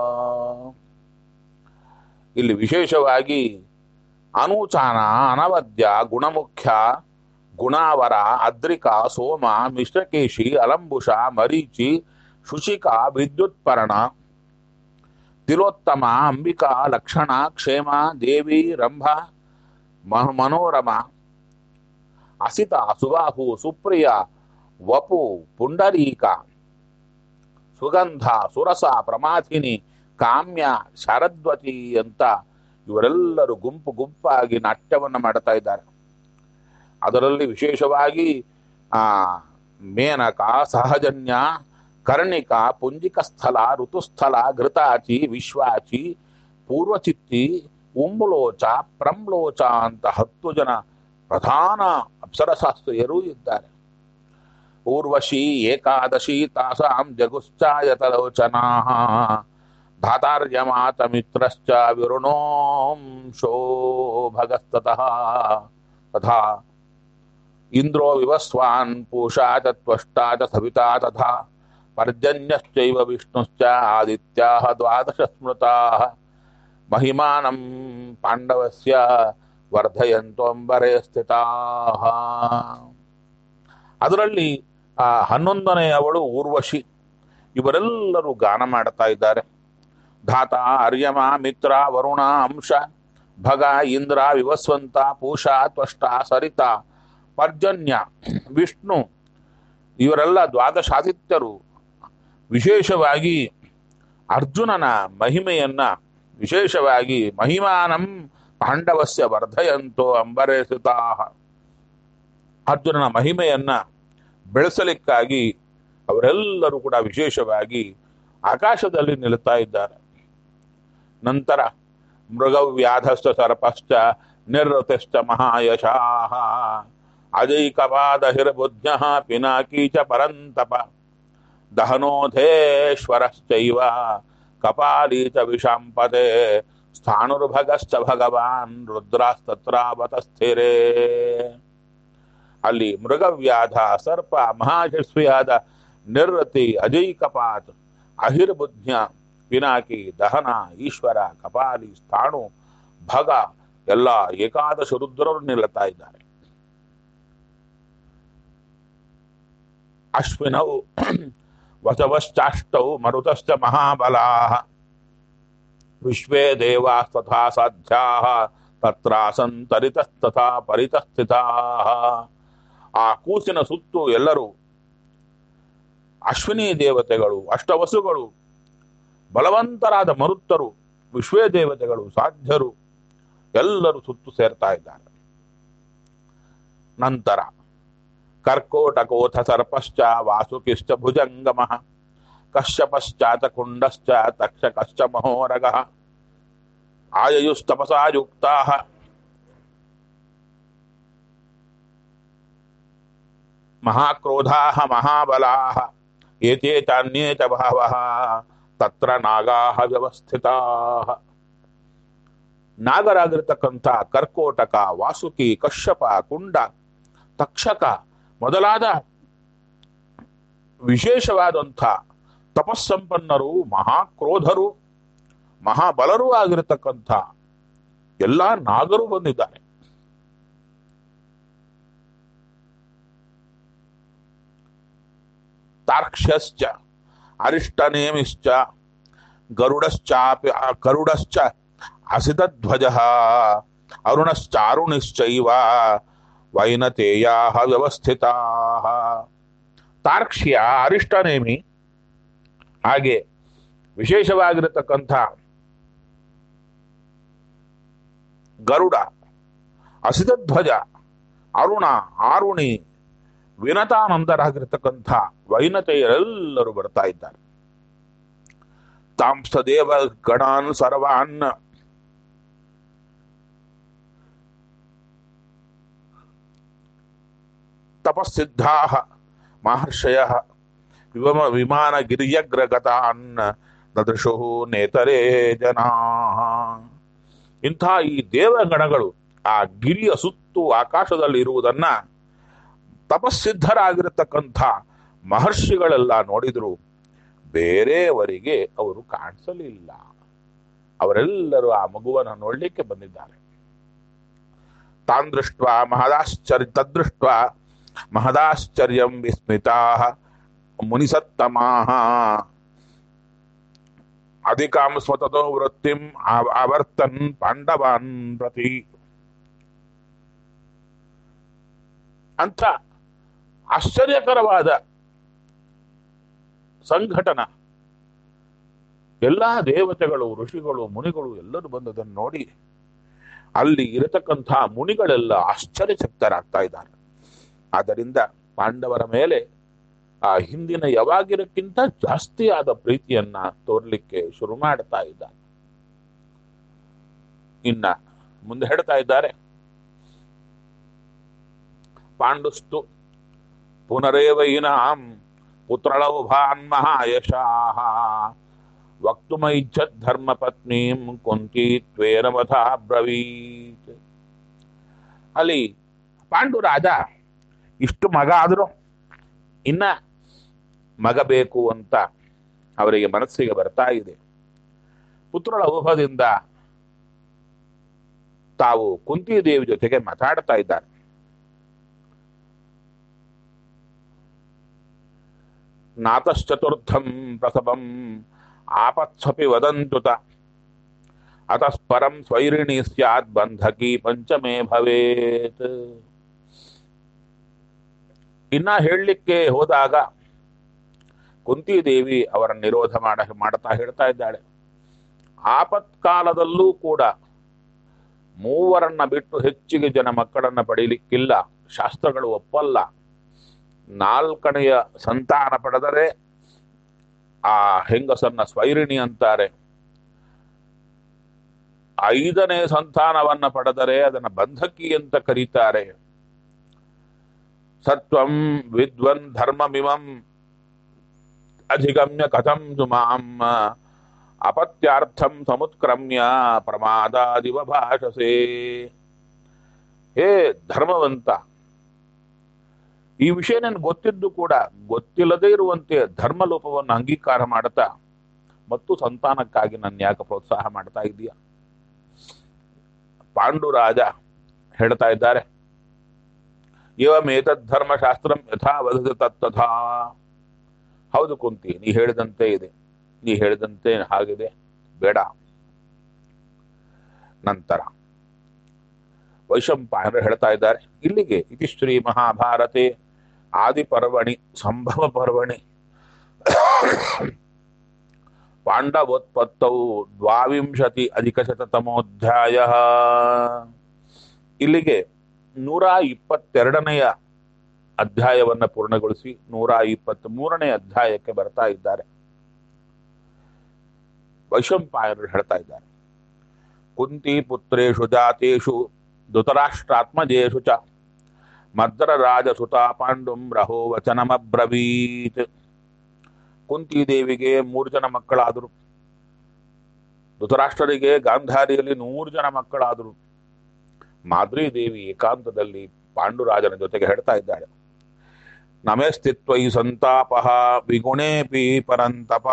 ಇಲ್ಲಿ ವಿಶೇಷವಾಗಿ ಅನೂಚಾನ ಅನವದ್ಯ ಗುಣಮುಖ್ಯ ಗುಣಾವರ ಅದ್ರಿಕಾ ಸೋಮ ಮಿಶ್ರಕೇಶಿ ಅಲಂಬುಷ ಮರೀಚಿ ಶುಶಿಕ ವಿದ್ಯುತ್ಪರ್ಣ ತಿಲೋತ್ತಮ ಅಂಬಿಕಾ ಲಕ್ಷಣ ಕ್ಷೇಮ ದೇವಿ ರಂಭ ಮ- ಮನೋರಮ ಅಸಿತ ಸುಬಾಹು ಸುಪ್ರಿಯ ವಪು ಪುಂಡರೀಕ ಸುಗಂಧ ಸುರಸ ಪ್ರಮಾಥಿನಿ ಕಾಮ್ಯ ಶಾರದ್ವತಿ ಅಂತ ಇವರೆಲ್ಲರೂ ಗುಂಪು ಗುಂಪಾಗಿ ನಾಟ್ಯವನ್ನು ಮಾಡ್ತಾ ಇದ್ದಾರೆ ಅದರಲ್ಲಿ ವಿಶೇಷವಾಗಿ ಆ ಮೇನಕ ಸಹಜನ್ಯ ಕರ್ಣಿಕ ಪುಂಜಿಕ ಸ್ಥಳ ಋತುಸ್ಥಳ ಘೃತಾಚಿ ವಿಶ್ವಾಚಿ ಪೂರ್ವಚಿತ್ತಿ ಉಮ್ಮುಲೋಚ ಪ್ರಮ್ಲೋಚ ಅಂತ ಹತ್ತು ಜನ ಪ್ರಧಾನ ಅಪ್ಸರಶಾಸ್ತ್ರೀಯರು ಇದ್ದಾರೆ ಊರ್ವಶಿ ಏಕಾದಶಿ ತಾಸಾಂ ಜಗುಶ್ಚಾಯತಲೋಚನಾ ಧಾತಾರ್ಯಮಾತ ಮಿತ್ರಶ್ಚ ವಿರುಣೋಂಶೋ ಭಗಸ್ತತಃ ತಥಾ ಇಂದ್ರೋ ವಿವಸ್ವಾನ್ ಪೂಷಾ ಚ ತ್ವಷ್ಟಾ ಚ ಸವಿತಾ ತಥಾ ಪರ್ಜನ್ಯಶ್ಚೈವ ವಿಷ್ಣುಶ್ಚ ಆದಿತ್ಯಾಹ ದ್ವಾದಶ ಸ್ಮೃತಾಃ ಮಹಿಮಾನಂ ಪಾಂಡವಸ್ಯ ವರ್ಧಯಂತೋಂಬರೆ ಸ್ಥಿತಾಃ ಅದರಲ್ಲಿ ಆ ಹನ್ನೊಂದನೆಯವಳು ಊರ್ವಶಿ ಇವರೆಲ್ಲರೂ ಗಾನ ಮಾಡ್ತಾ ಇದ್ದಾರೆ ಧಾತ ಅರ್ಯಮ ಮಿತ್ರ ವರುಣ ಅಂಶ ಭಗ ಇಂದ್ರ ವಿವಸ್ವಂತ ಪೂಷಾ ತ್ವಷ್ಟ ಸರಿತ ಪರ್ಜನ್ಯ ವಿಷ್ಣು ಇವರೆಲ್ಲ ದ್ವಾದಶಾದಿತ್ಯರು ವಿಶೇಷವಾಗಿ ಅರ್ಜುನನ ಮಹಿಮೆಯನ್ನ ವಿಶೇಷವಾಗಿ ಮಹಿಮಾನಂ ಪಾಂಡವಸ್ಯ ವರ್ಧಯಂತೋ ಅಂಬರೇಸಿತಾ ಅರ್ಜುನನ ಮಹಿಮೆಯನ್ನ ಬೆಳೆಸಲಿಕ್ಕಾಗಿ ಅವರೆಲ್ಲರೂ ಕೂಡ ವಿಶೇಷವಾಗಿ ಆಕಾಶದಲ್ಲಿ ನಿಲ್ತಾ ಇದ್ದಾರೆ ನಂತರ ಮೃಗವ್ಯಾಧಶ್ಚ ಸರ್ಪಶ್ಚ ನಿರ್ವೃತಿಶ್ಚ ಮಹಾಯಶಾಹ ಅಜೈಕವಾದ ಹಿರಬುದ್ಧ ಪಿನಾಕೀ ಚ ಪರಂತಪ ದಹನೋಧೇಶ್ವರಶ್ಚೈವ ಕಪಾಲೀ ಚ ವಿಷಾಂಪತೆ ಸ್ಥಾಣುರ್ಭಗಶ್ಚ ಭಗವಾನ್ ರುದ್ರಾಸ್ತತ್ರಾವತ ಸ್ಥಿರೇ ಅಲ್ಲಿ ಮೃಗವ್ಯಾಧ ಸರ್ಪ ಮಹಾಯಶಸ್ವಿಯಾದ ನಿರ್ವತಿ ಅಜೈಕಪಾತ್ ಅಹಿರ್ಬುದ್ಧ ಪಿನಾಕಿ ದಹನ ಈಶ್ವರ ಕಪಾಲಿ ಸ್ಥಾಣು ಭಗ ಎಲ್ಲ ಏಕಾದಶ ರುದ್ರರು ನಿಲ್ಲುತ್ತಾ ಇದ್ದಾರೆ ಅಶ್ವಿನೌ ವಸವಶ್ಚಾಷ್ಟೌ ಮರುತಶ್ಚ ಮಹಾಬಲಾ ವಿಶ್ವೇ ದೇವಾಸ್ತಥಾ ಸಾಧ್ಯಾ ತತ್ರಾಸನ್ ತರಿತಸ್ತಥಾ ಪರಿತಸ್ಥಿತಾ ಆ ಕೂಸಿನ ಸುತ್ತು ಎಲ್ಲರೂ ಅಶ್ವಿನಿ ದೇವತೆಗಳು ಅಷ್ಟವಸುಗಳು ಬಲವಂತರಾದ ಮರುತ್ತರು ವಿಶ್ವೇ ದೇವತೆಗಳು ಸಾಧ್ಯರು ಎಲ್ಲರೂ ಸುತ್ತು ಸೇರ್ತಾ ಇದ್ದಾರೆ ನಂತರ ಕರ್ಕೋಟಕೋಥ ಸರ್ಪಶ್ಚ ವಾಸುಕಿಶ್ಚ ಭುಜಂಗಮ ಕಶ್ಯಪಶ್ಚಾತ ಕುಂಡಶ್ಚ ತಕ್ಷಕಶ್ಚ ಮಹೋರಗ ಆಯಯುಸ್ತಪಸಾ ಯುಕ್ತಾ ಮಹಾಕ್ರೋಧಾ ಮಹಾಬಲಾ ಏತೇ ಚಾನ್ಯೇ ಚ ಬಹವಃ ತತ್ರ ನಾಗಾ ವ್ಯವಸ್ಥಿತಾ ನಾಗರಾಗಿರ್ತಕ್ಕಂಥ ಕರ್ಕೋಟಕ ವಾಸುಕಿ ಕಶ್ಯಪ ಕುಂಡ ತಕ್ಷಕ ಮೊದಲಾದ ವಿಶೇಷವಾದಂಥ ತಪಸ್ಸಂಪನ್ನರು ಮಹಾಕ್ರೋಧರು ಮಹಾಬಲರೂ ಆಗಿರತಕ್ಕಂಥ ಎಲ್ಲಾ ನಾಗರು ಬಂದಿದ್ದಾರೆ ತಾರ್ಕ್ಷ್ಯಶ್ಚ ಅರಿಷ್ಟನೇಮಿಶ್ಚ ಗರುಡಶ್ಚಾಪಿ ಗರುಡಶ್ಚ ಅಸಿತಧ್ವಜ ಅರುಣಶ್ಚಾರುಣಿಶ್ಚೈವ ವೈನತೇಯಾ ವ್ಯವಸ್ಥಿತಾ ತಾರ್ಕ್ಷ್ಯ ಅರಿಷ್ಟನೇಮಿ ಹಾಗೆ ವಿಶೇಷವಾಗಿರತಕ್ಕಂಥ ಗರುಡ ಅಸಿತಧ್ವಜ ಅರುಣ ಆರುಣಿ ವಿನತಾನಂದರಾಗಿರ್ತಕ್ಕಂಥ ವೈನತೆಯರೆಲ್ಲರೂ ಬರ್ತಾ ಇದ್ದಾರೆ ತಾಂಸ್ತದೇವ ಗಣಾನ್ ಸರ್ವಾನ್ ತಪಸ್ಸಿದ್ಧಾ ಮಹರ್ಷಯ ವಿಮ ವಿಮಾನ ಗಿರಿಯಗ್ರಗತಾನ್ ದದೃಶು ನೇತರೇ ಜನಾ ಇಂಥ ಈ ದೇವಗಣಗಳು ಆ ಗಿರಿಯ ಸುತ್ತು ಆಕಾಶದಲ್ಲಿ ಇರುವುದನ್ನ ತಪಸ್ಸಿದ್ಧರಾಗಿರತಕ್ಕಂಥ ಮಹರ್ಷಿಗಳೆಲ್ಲ ನೋಡಿದ್ರು ಬೇರೆಯವರಿಗೆ ಅವರು ಕಾಣಿಸಲಿಲ್ಲ ಅವರೆಲ್ಲರೂ ಆ ಮಗುವನ್ನು ನೋಡ್ಲಿಕ್ಕೆ ಬಂದಿದ್ದಾರೆ ತಾನ್ ದೃಷ್ಟ ಮಹದಾಶ್ಚರ್ಯ ತದೃಷ್ಟ ಮಹದಾಶ್ಚರ್ಯಂ ವಿಸ್ಮಿತಾ ಮುನಿಸತ್ತಮಾ ಅಧಿಕಾಂ ಸ್ವತತೋ ವೃತ್ತಿಂ ಆವ- ಆವರ್ತನ್ ಪಾಂಡವಾನ್ ಪ್ರತಿ ಅಂತ ಆಶ್ಚರ್ಯಕರವಾದ ಸಂಘಟನ ಎಲ್ಲಾ ದೇವತೆಗಳು ಋಷಿಗಳು ಮುನಿಗಳು ಎಲ್ಲರೂ ಬಂದದನ್ನು ನೋಡಿ ಅಲ್ಲಿ ಇರತಕ್ಕಂಥ ಮುನಿಗಳೆಲ್ಲ ಆಶ್ಚರ್ಯಚಕಿತರಾಗ್ತಾ ಇದ್ದಾರೆ ಆದ್ದರಿಂದ ಪಾಂಡವರ ಮೇಲೆ ಆ ಹಿಂದಿನ ಯಾವಾಗಿರಕ್ಕಿಂತ ಜಾಸ್ತಿ ಆದ ಪ್ರೀತಿಯನ್ನ ತೋರ್ಲಿಕ್ಕೆ ಶುರು ಮಾಡ್ತಾ ಇದ್ದಾರೆ ಇನ್ನ ಮುಂದೆ ಹೇಳ್ತಾ ಇದ್ದಾರೆ ಪಾಂಡುಸ್ತು ಪುನರೇವೈನಾಂ ಪುತ್ರಳೌಭಾನ್ ಮಹಾಯಶಾಹ ವಕ್ತುಮೈಚ್ಛತ್ ಧರ್ಮ ಪತ್ನೀಂ ಕುಂತಿ ತ್ವೇನವಥ ಬ್ರವೀತ್ ಅಲ್ಲಿ ಪಾಂಡುರಾಜ ಇಷ್ಟು ಮಗ ಆದರೂ ಇನ್ನ ಮಗ ಬೇಕು ಅಂತ ಅವರಿಗೆ ಮನಸ್ಸಿಗೆ ಬರ್ತಾ ಇದೆ ಪುತ್ರಳ ಊಹದಿಂದ ತಾವು ಕುಂತಿದೇವಿ ಜೊತೆಗೆ ಮಾತಾಡ್ತಾ ಇದ್ದಾರೆ ನಾತಶ್ಚತುರ್ಥಂ ಪ್ರಸವಂ ಆಪತ್ಸಪಿ ವದಂತುತ ಅತಃಪರಂ ಸ್ವೈರಿಣಿ ಸ್ಯಾತ್ ಬಂಧಕಿ ಪಂಚಮೇ ಭವೇತ್ ಇನ್ನ ಹೇಳಲಿಕ್ಕೆ ಹೋದಾಗ ಕುಂತಿದೇವಿ ಅವರ ನಿರೋಧ ಮಾಡ ಮಾಡ್ತಾ ಹೇಳ್ತಾ ಇದ್ದಾಳೆ ಆಪತ್ಕಾಲದಲ್ಲೂ ಕೂಡ ಮೂವರನ್ನ ಬಿಟ್ಟು ಹೆಚ್ಚಿಗೆ ಜನ ಮಕ್ಕಳನ್ನ ಪಡೀಲಿಕ್ಕಿಲ್ಲ ಶಾಸ್ತ್ರಗಳು ಒಪ್ಪಲ್ಲ ನಾಲ್ಕನೆಯ ಸಂತಾನ ಪಡೆದರೆ ಆ ಹೆಂಗಸನ್ನ ಸ್ವೈರಿಣಿ ಅಂತಾರೆ ಐದನೇ ಸಂತಾನವನ್ನ ಪಡೆದರೆ ಅದನ್ನ ಬಂಧಕಿ ಅಂತ ಕರೀತಾರೆ ಸತ್ವಂ ವಿದ್ವನ್ ಧರ್ಮಮಿಮಂ ಅಧಿಗಮ್ಯ ಕಥಂ ಮಾಂ ಅಪತ್ಯಾರ್ಥಂ ಸಮುತ್ಕ್ರಮ್ಯ ಪ್ರಮಾದಾದಿವ ಭಾಷಸೆ ಹೇ ಧರ್ಮವಂತ ಈ ವಿಷಯ ನನ್ಗೆ ಗೊತ್ತಿದ್ದು ಕೂಡ ಗೊತ್ತಿಲ್ಲದೆ ಇರುವಂತೆ ಧರ್ಮಲೋಪವನ್ನು ಅಂಗೀಕಾರ ಮಾಡ್ತಾ ಮತ್ತು ಸಂತಾನಕ್ಕಾಗಿ ನನ್ನ ಯಾಕೆ ಪ್ರೋತ್ಸಾಹ ಮಾಡ್ತಾ ಇದೀಯ ಪಾಂಡುರಾಜ ಹೇಳ್ತಾ ಇದ್ದಾರೆ ಏವಮೇತದ್ ಧರ್ಮಶಾಸ್ತ್ರಂ ಯಥಾ ವದತಿ ತತ್ತಥಾ ಹೌದು ಕುಂತಿ ನೀ ಹೇಳಿದಂತೆ ಇದೆ ನೀ ಹೇಳಿದಂತೆ ಹಾಗಿದೆ ಬೇಡ ನಂತರ ವೈಶಂಪಾಯನರು ಹೇಳ್ತಾ ಇದ್ದಾರೆ ಇಲ್ಲಿಗೆ ಇತಿ ಶ್ರೀ ಮಹಾಭಾರತೆ ಆದಿ ಪರ್ವಣಿ ಸಂಭವ ಪರ್ವಣಿ ಪಾಂಡವೋತ್ಪತ್ತೌ ದ್ವಾವಿಂಶತಿ ಅಧಿಕ ಶತತಮೋಧ್ಯಾಯ ಇಲ್ಲಿಗೆ ನೂರ ಇಪ್ಪತ್ತೆರಡನೆಯ ಅಧ್ಯಾಯವನ್ನ ಪೂರ್ಣಗೊಳಿಸಿ ನೂರ ಇಪ್ಪತ್ತ್ ಮೂರನೇ ಅಧ್ಯಾಯಕ್ಕೆ ಬರ್ತಾ ಇದ್ದಾರೆ ವೈಶಂಪಾಯನರು ಹೇಳ್ತಾ ಇದ್ದಾರೆ ಕುಂತಿ ಪುತ್ರೇಶು ಜಾತೇಶು ಧೃತರಾಷ್ಟ್ರಾತ್ಮಜೇಶು ಚ ಮದ್ರ ರಾಜಸುತ ಪಾಂಡುಂ ರಹೋ ವಚನಮಬ್ರವೀತ್ ಕುಂತಿ ದೇವಿಗೆ ಮೂರು ಜನ ಮಕ್ಕಳಾದರು ಧೃತರಾಷ್ಟ್ರರಿಗೆ ಗಾಂಧಾರಿಯಲ್ಲಿ ನೂರು ಜನ ಮಕ್ಕಳಾದರು ಮಾದ್ರಿ ದೇವಿ ಏಕಾಂತದಲ್ಲಿ ಪಾಂಡುರಾಜನ ಜೊತೆಗೆ ಹೇಳ್ತಾ ಇದ್ದಾಳೆ ನಮೇ ಸ್ಥಿತ್ವೈ ಸಂತಾಪ ವಿಗುಣೇಪಿ ಪರಂತಪ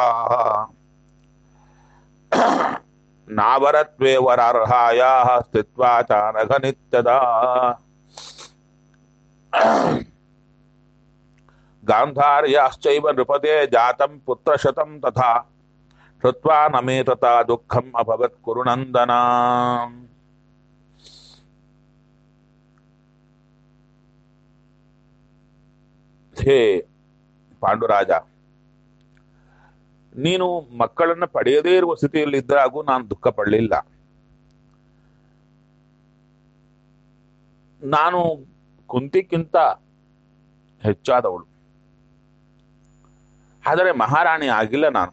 ನಾವರತ್ವೇ ವರಾರ್ಹಾಯ ಸ್ಥಿತ್ವಾ ಚಾನಘ ನಿತ್ಯದ ಗಾಂಧಾರ್ಯಾಶ್ಚೈವ ನೃಪದೇ ಜಾತಂ ಪುತ್ರಶತಂ ತಥಾ ಶ್ರುತ್ವಾ ನಮೇತತ ದುಃಖಂ ಅಭವತ್ ಕುರುನಂದನ ಹೇ ಪಾಂಡುರಾಜ ನೀನು ಮಕ್ಕಳನ್ನ ಪಡೆಯದೇ ಇರುವ ಸ್ಥಿತಿಯಲ್ಲಿದ್ದಾಗೂ ನಾನು ದುಃಖ ಪಡಲಿಲ್ಲ ನಾನು ಕುಂತಿಕ್ಕಿಂತ ಹೆಚ್ಚಾದವಳು ಆದರೆ ಮಹಾರಾಣಿ ಆಗಿಲ್ಲ ನಾನು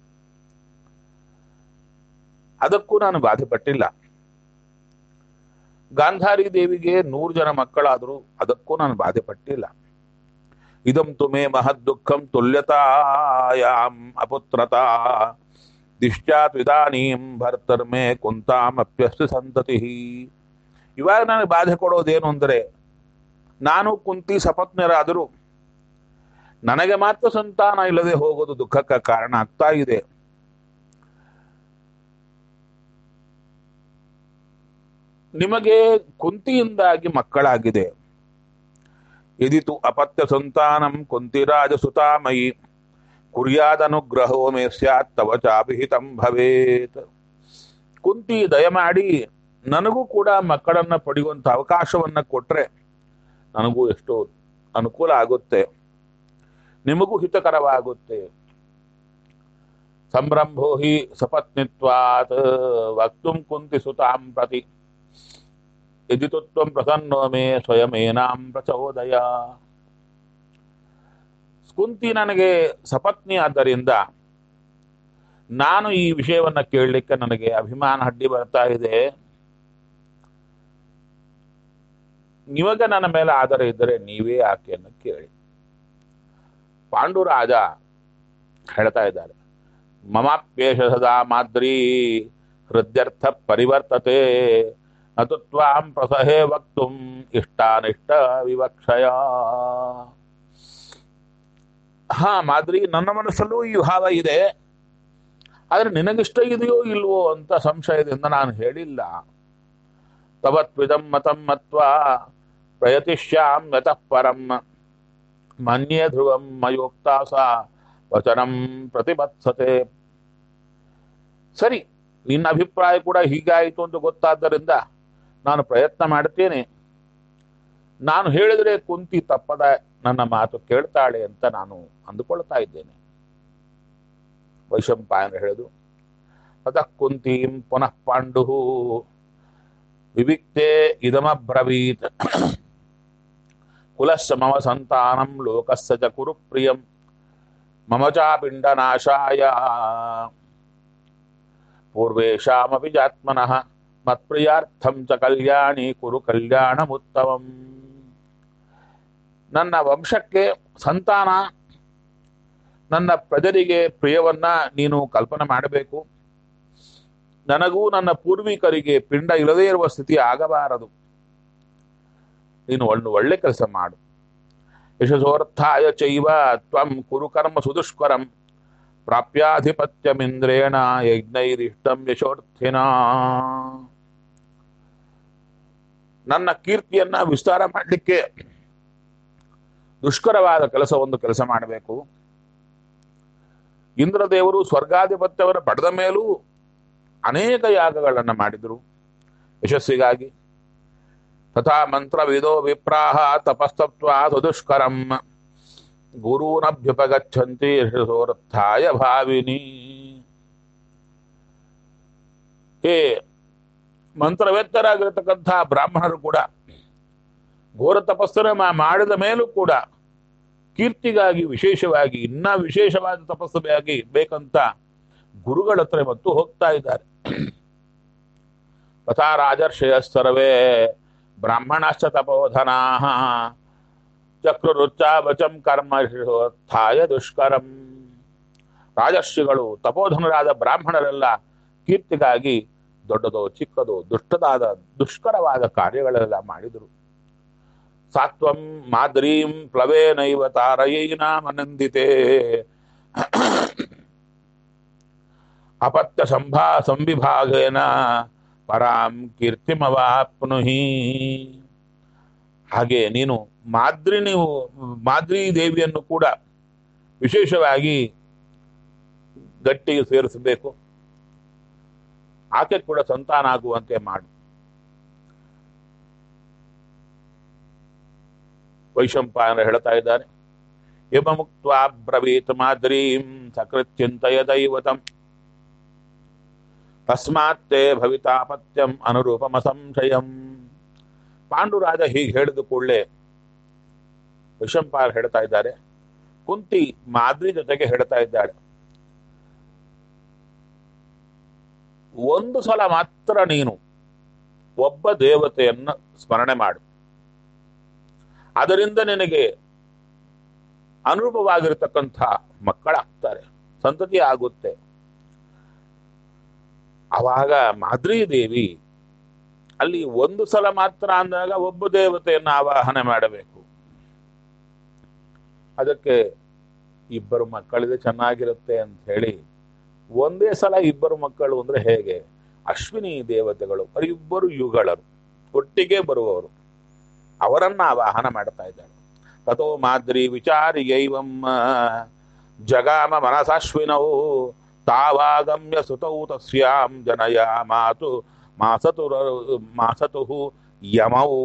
ಅದಕ್ಕೂ ನಾನು ಬಾಧೆ ಪಟ್ಟಿಲ್ಲ ಗಾಂಧಾರಿ ದೇವಿಗೆ ನೂರು ಜನ ಮಕ್ಕಳಾದರೂ ಅದಕ್ಕೂ ನಾನು ಬಾಧೆ ಪಟ್ಟಿಲ್ಲ ಇದಂ ತುಮೇ ಮಹದ್ ದುಃಖಂ ತುಲ್ಯತಾಯಾಂ ಅಪುತ್ರತಾ ದಿಶ್ಚಾತ್ ಇದಾನೀಂ ಭರ್ತರ್ಮೇ ಕುಂತಾಮಪ್ಯಸ್ತು ಸಂತತಿ ಇವಾಗ ನನಗೆ ಬಾಧೆ ಕೊಡೋದೇನು ಅಂದರೆ ನಾನು ಕುಂತಿ ಸಪತ್ನರಾದರೂ ನನಗೆ ಮಾತ್ರ ಸಂತಾನ ಇಲ್ಲದೆ ಹೋಗೋದು ದುಃಖಕ್ಕೆ ಕಾರಣ ಆಗ್ತಾ ಇದೆ ನಿಮಗೆ ಕುಂತಿಯಿಂದಾಗಿ ಮಕ್ಕಳಾಗಿದೆ ಇದಿತು ಅಪತ್ಯ ಸಂತಾನಂ ಕುಂತಿರಾಜ ಸುತಾಮಯಿ ಕುರ್ಯಾದನುಗ್ರಹೋ ಮೇ ಸ್ಯಾತ್ ತವ ಚಾಭಿಹಿತಂ ಭವೇತ್ ಕುಂತಿ ದಯಮಾಡಿ ನನಗೂ ಕೂಡ ಮಕ್ಕಳನ್ನ ಪಡೆಯುವಂತ ಅವಕಾಶವನ್ನ ಕೊಟ್ರೆ ನನಗೂ ಎಷ್ಟೋ ಅನುಕೂಲ ಆಗುತ್ತೆ ನಿಮಗೂ ಹಿತಕರವಾಗುತ್ತೆ ಸಂರಂಭೋ ಹಿ ಸಪತ್ನಿತ್ವಾತ್ ವಕ್ತುಂ ಕುಂತಿ ಸುತಾಂ ಪ್ರತಿ ಯದಿತು ತ್ವಂ ಪ್ರಸನ್ನೋ ಮೇ ಸ್ವಯಮೇನಾಂ ಪ್ರಚೋದಯ ಕುಂತಿ ನನಗೆ ಸಪತ್ನಿ ಆದ್ದರಿಂದ ನಾನು ಈ ವಿಷಯವನ್ನ ಕೇಳಲಿಕ್ಕೆ ನನಗೆ ಅಭಿಮಾನ ಅಡ್ಡಿ ಬರ್ತಾ ಇದೆ ನಿಮಗೆ ನನ್ನ ಮೇಲೆ ಆಧಾರ ಇದ್ದರೆ ನೀವೇ ಆಕೆಯನ್ನು ಕೇಳಿ ಪಾಂಡುರಾಜ ಹೇಳ್ತಾ ಇದ್ದಾರೆ ಮಮಾಪ್ಯೇಷ ಸದಾ ಮಾದ್ರಿ ಹೃದಯರ್ಥ ಪರಿವರ್ತತೆ ನತು ತ್ವಾಂ ಪ್ರಸಹೇ ವಕ್ತುಂ ಇಷ್ಟಾನಿಷ್ಟ ವಿವಕ್ಷಯ ಹಾ ಮಾದ್ರಿ ನನ್ನ ಮನಸ್ಸಲ್ಲೂ ಈ ಭಾವ ಇದೆ ಆದ್ರೆ ನಿನಗಿಷ್ಟ ಇದೆಯೋ ಇಲ್ವೋ ಅಂತ ಸಂಶಯದಿಂದ ನಾನು ಹೇಳಿಲ್ಲ ತವತ್ವಿದಂ ಮತಂ ಮತ್ವಾ ಪ್ರಯತಿಷ್ಯಾಂ ಯತಃ ಪರಂ ಮನ್ಯೇ ಧ್ರುವಂ ಮಯೋಕ್ತ ಸಾ ವಚನಂ ಪ್ರತಿಬತ್ಸತೆ ಸರಿ ನಿನ್ನ ಅಭಿಪ್ರಾಯ ಕೂಡ ಹೀಗಾಯಿತು ಅಂತ ಗೊತ್ತಾದ್ದರಿಂದ ನಾನು ಪ್ರಯತ್ನ ಮಾಡ್ತೇನೆ ನಾನು ಹೇಳಿದರೆ ಕುಂತಿ ತಪ್ಪದ ನನ್ನ ಮಾತು ಕೇಳ್ತಾಳೆ ಅಂತ ನಾನು ಅಂದುಕೊಳ್ತಾ ಇದ್ದೇನೆ ವೈಶಂಪಾಯನ ಹೇಳುದು ತತಃ ಕುಂತೀಂ ಪುನಃ ಪಾಂಡು ವಿವಿಕ್ತೆ ಇದಮಬ್ರವೀತ್ ಕುಲಸ್ಸ ಮಮ ಸಂತಾನಂ ಲೋಕಸ್ಸ ಚ ಕುರು ಪ್ರಿಯಂ ಮಮ ಚಾಪಿಂಡನಾಶಾಯ ಪೂರ್ವೇಶಾಮಪಿ ಜಾತ್ಮನಃ ಮತ್ಪ್ರಿಯಾರ್ಥಂ ಚ ಕಲ್ಯಾಣಿ ಕುರು ಕಲ್ಯಾಣಮುತ್ತಮಂ ನನ್ನ ವಂಶಕ್ಕೆ ಸಂತಾನ ನನ್ನ ಪ್ರಜರಿಗೆ ಪ್ರಿಯವನ್ನ ನೀನು ಕಲ್ಪನೆ ಮಾಡಬೇಕು ನನಗೂ ನನ್ನ ಪೂರ್ವಿಕರಿಗೆ ಪಿಂಡ ಇಲ್ಲದೇ ಇರುವ ಸ್ಥಿತಿ ಆಗಬಾರದು ನೀನು ಒಂದು ಒಳ್ಳೆ ಕೆಲಸ ಮಾಡು ಯಶಸೋರ್ಥಾಯ ಚೈವ ತ್ವಂ ಕುರು ಕರ್ಮ ಸುದುಷ್ಕರಂ ಪ್ರಾಪ್ಯಾಧಿಪತ್ಯಮಿಂದ್ರೇಣ ಯಜ್ಞೈರಿಷ್ಟಂ ಯಶೋರ್ಥಿನ ನನ್ನ ಕೀರ್ತಿಯನ್ನ ವಿಸ್ತಾರ ಮಾಡಲಿಕ್ಕೆ ದುಷ್ಕರವಾದ ಕೆಲಸ ಒಂದು ಕೆಲಸ ಮಾಡಬೇಕು ಇಂದ್ರದೇವರು ಸ್ವರ್ಗಾಧಿಪತ್ಯವನ್ನು ಪಡೆದ ಮೇಲೂ ಅನೇಕ ಯಾಗಗಳನ್ನು ಮಾಡಿದರು ಯಶಸ್ಸಿಗಾಗಿ ತಥಾ ಮಂತ್ರವಿದೋ ವಿಪ್ರಾಹ ತಪಸ್ತತ್ವಾ ಸುದುಷ್ಕರಂ ಗುರೂನಭ್ಯುಪಗಚ್ಚಂತಿ ಯಶಸೋರ್ಥಾಯ ಭಾವಿನಿ ಹೇ ಮಂತ್ರವೇತ್ತರಾಗಿರತಕ್ಕಂಥ ಬ್ರಾಹ್ಮಣರು ಕೂಡ ಘೋರ ತಪಸ್ಸನ್ನು ಮಾ- ಮಾಡಿದ ಮೇಲೂ ಕೂಡ ಕೀರ್ತಿಗಾಗಿ ವಿಶೇಷವಾಗಿ ಇನ್ನ ವಿಶೇಷವಾದ ತಪಸ್ಸು ಬೇಕಂತ ಗುರುಗಳ ಹತ್ರ ಮತ್ತು ಹೋಗ್ತಾ ಇದ್ದಾರೆ ತಥಾ ರಾಜರ್ಷಯ ಸರ್ವೇ ಬ್ರಾಹ್ಮಣಶ್ಚ ತಪೋಧನಾ ಚಕ್ರುರುಚ್ಚಾವಚಂ ಕರ್ಮ ಶಿರೋತ್ಥಾಯ ದುಷ್ಕರಂ ರಾಜರ್ಷಿಗಳು ತಪೋಧನರಾದ ಬ್ರಾಹ್ಮಣರೆಲ್ಲ ಕೀರ್ತಿಗಾಗಿ ದೊಡ್ಡದೋ ಚಿಕ್ಕದೋ ದುಷ್ಟದಾದ ದುಷ್ಕರವಾದ ಕಾರ್ಯಗಳೆಲ್ಲ ಮಾಡಿದರು ಸಾತ್ವಂ ಮಾದ್ರೀಂ ಪ್ಲವೇನೈವ ತಾರಯೈನಾಮನಂದಿತೆ ಅಪತ್ಯ ಸಂಭಾ ಸಂವಿಭಾಗೇನ ಪರಾಂ ಕೀರ್ತಿಮವಾಪ್ನುಹಿ ಹಾಗೆ ನೀನು ಮಾದ್ರಿ ನೀವು ಮಾದ್ರಿ ದೇವಿಯನ್ನು ಕೂಡ ವಿಶೇಷವಾಗಿ ಗಟ್ಟಿಗೆ ಸೇರಿಸಬೇಕು ಆಕೆ ಕೂಡ ಸಂತಾನ ಆಗುವಂತೆ ಮಾಡು ವೈಶಂಪಾಯನ ಹೇಳ್ತಾ ಇದ್ದಾನೆ ಹಿಮ ಮುಕ್ತ ಬ್ರವೀತ್ ಮಾದ್ರೀಂ ಸಕೃತ್ಚಿಂತಯ ದೈವತಂ ತಸ್ಮಾತ್ತೇ ಭವಿತಾಪತ್ಯಂ ಅನುರೂಪಮ ಸಂಶಯಂ ಪಾಂಡುರಾಜ ಹೀಗೆ ಹೇಳಿದ ಕೂಡಲೇ ವಿಷಂಪಾರ್ ಹೇಳ್ತಾ ಇದ್ದಾರೆ ಕುಂತಿ ಮಾದ್ರಿ ಜೊತೆಗೆ ಹೇಳ್ತಾ ಇದ್ದಾಳೆ ಒಂದು ಸಲ ಮಾತ್ರ ನೀನು ಒಬ್ಬ ದೇವತೆಯನ್ನ ಸ್ಮರಣೆ ಮಾಡು ಅದರಿಂದ ನಿನಗೆ ಅನುರೂಪವಾಗಿರತಕ್ಕಂಥ ಮಕ್ಕಳಾಗ್ತಾರೆ ಸಂತತಿ ಆಗುತ್ತೆ ಅವಾಗ ಮಾದ್ರಿ ದೇವಿ ಅಲ್ಲಿ ಒಂದು ಸಲ ಮಾತ್ರ ಅಂದಾಗ ಒಬ್ಬ ದೇವತೆಯನ್ನು ಆವಾಹನೆ ಮಾಡಬೇಕು ಅದಕ್ಕೆ ಇಬ್ಬರು ಮಕ್ಕಳಿದೆ ಚೆನ್ನಾಗಿರುತ್ತೆ ಅಂತ ಹೇಳಿ ಒಂದೇ ಸಲ ಇಬ್ಬರು ಮಕ್ಕಳು ಅಂದ್ರೆ ಹೇಗೆ ಅಶ್ವಿನಿ ದೇವತೆಗಳು ಇಬ್ಬರು ಯುಗಳರು ಒಟ್ಟಿಗೆ ಬರುವವರು ಅವರನ್ನ ಆವಾಹನ ಮಾಡ್ತಾ ಇದ್ದಾಳೆ ತಥೋ ಮಾದ್ರಿ ವಿಚಾರಿಯೈವಂ ಜಗಾಮ ಮನಸಾಶ್ವಿನವು ತಾವಾಗಮ್ಯ ಸುತೌ ತಸ್ಯಾಂ ಜನಯ ಮಾತು ಮಾಸತು ಮಾಸತು ಯಮವು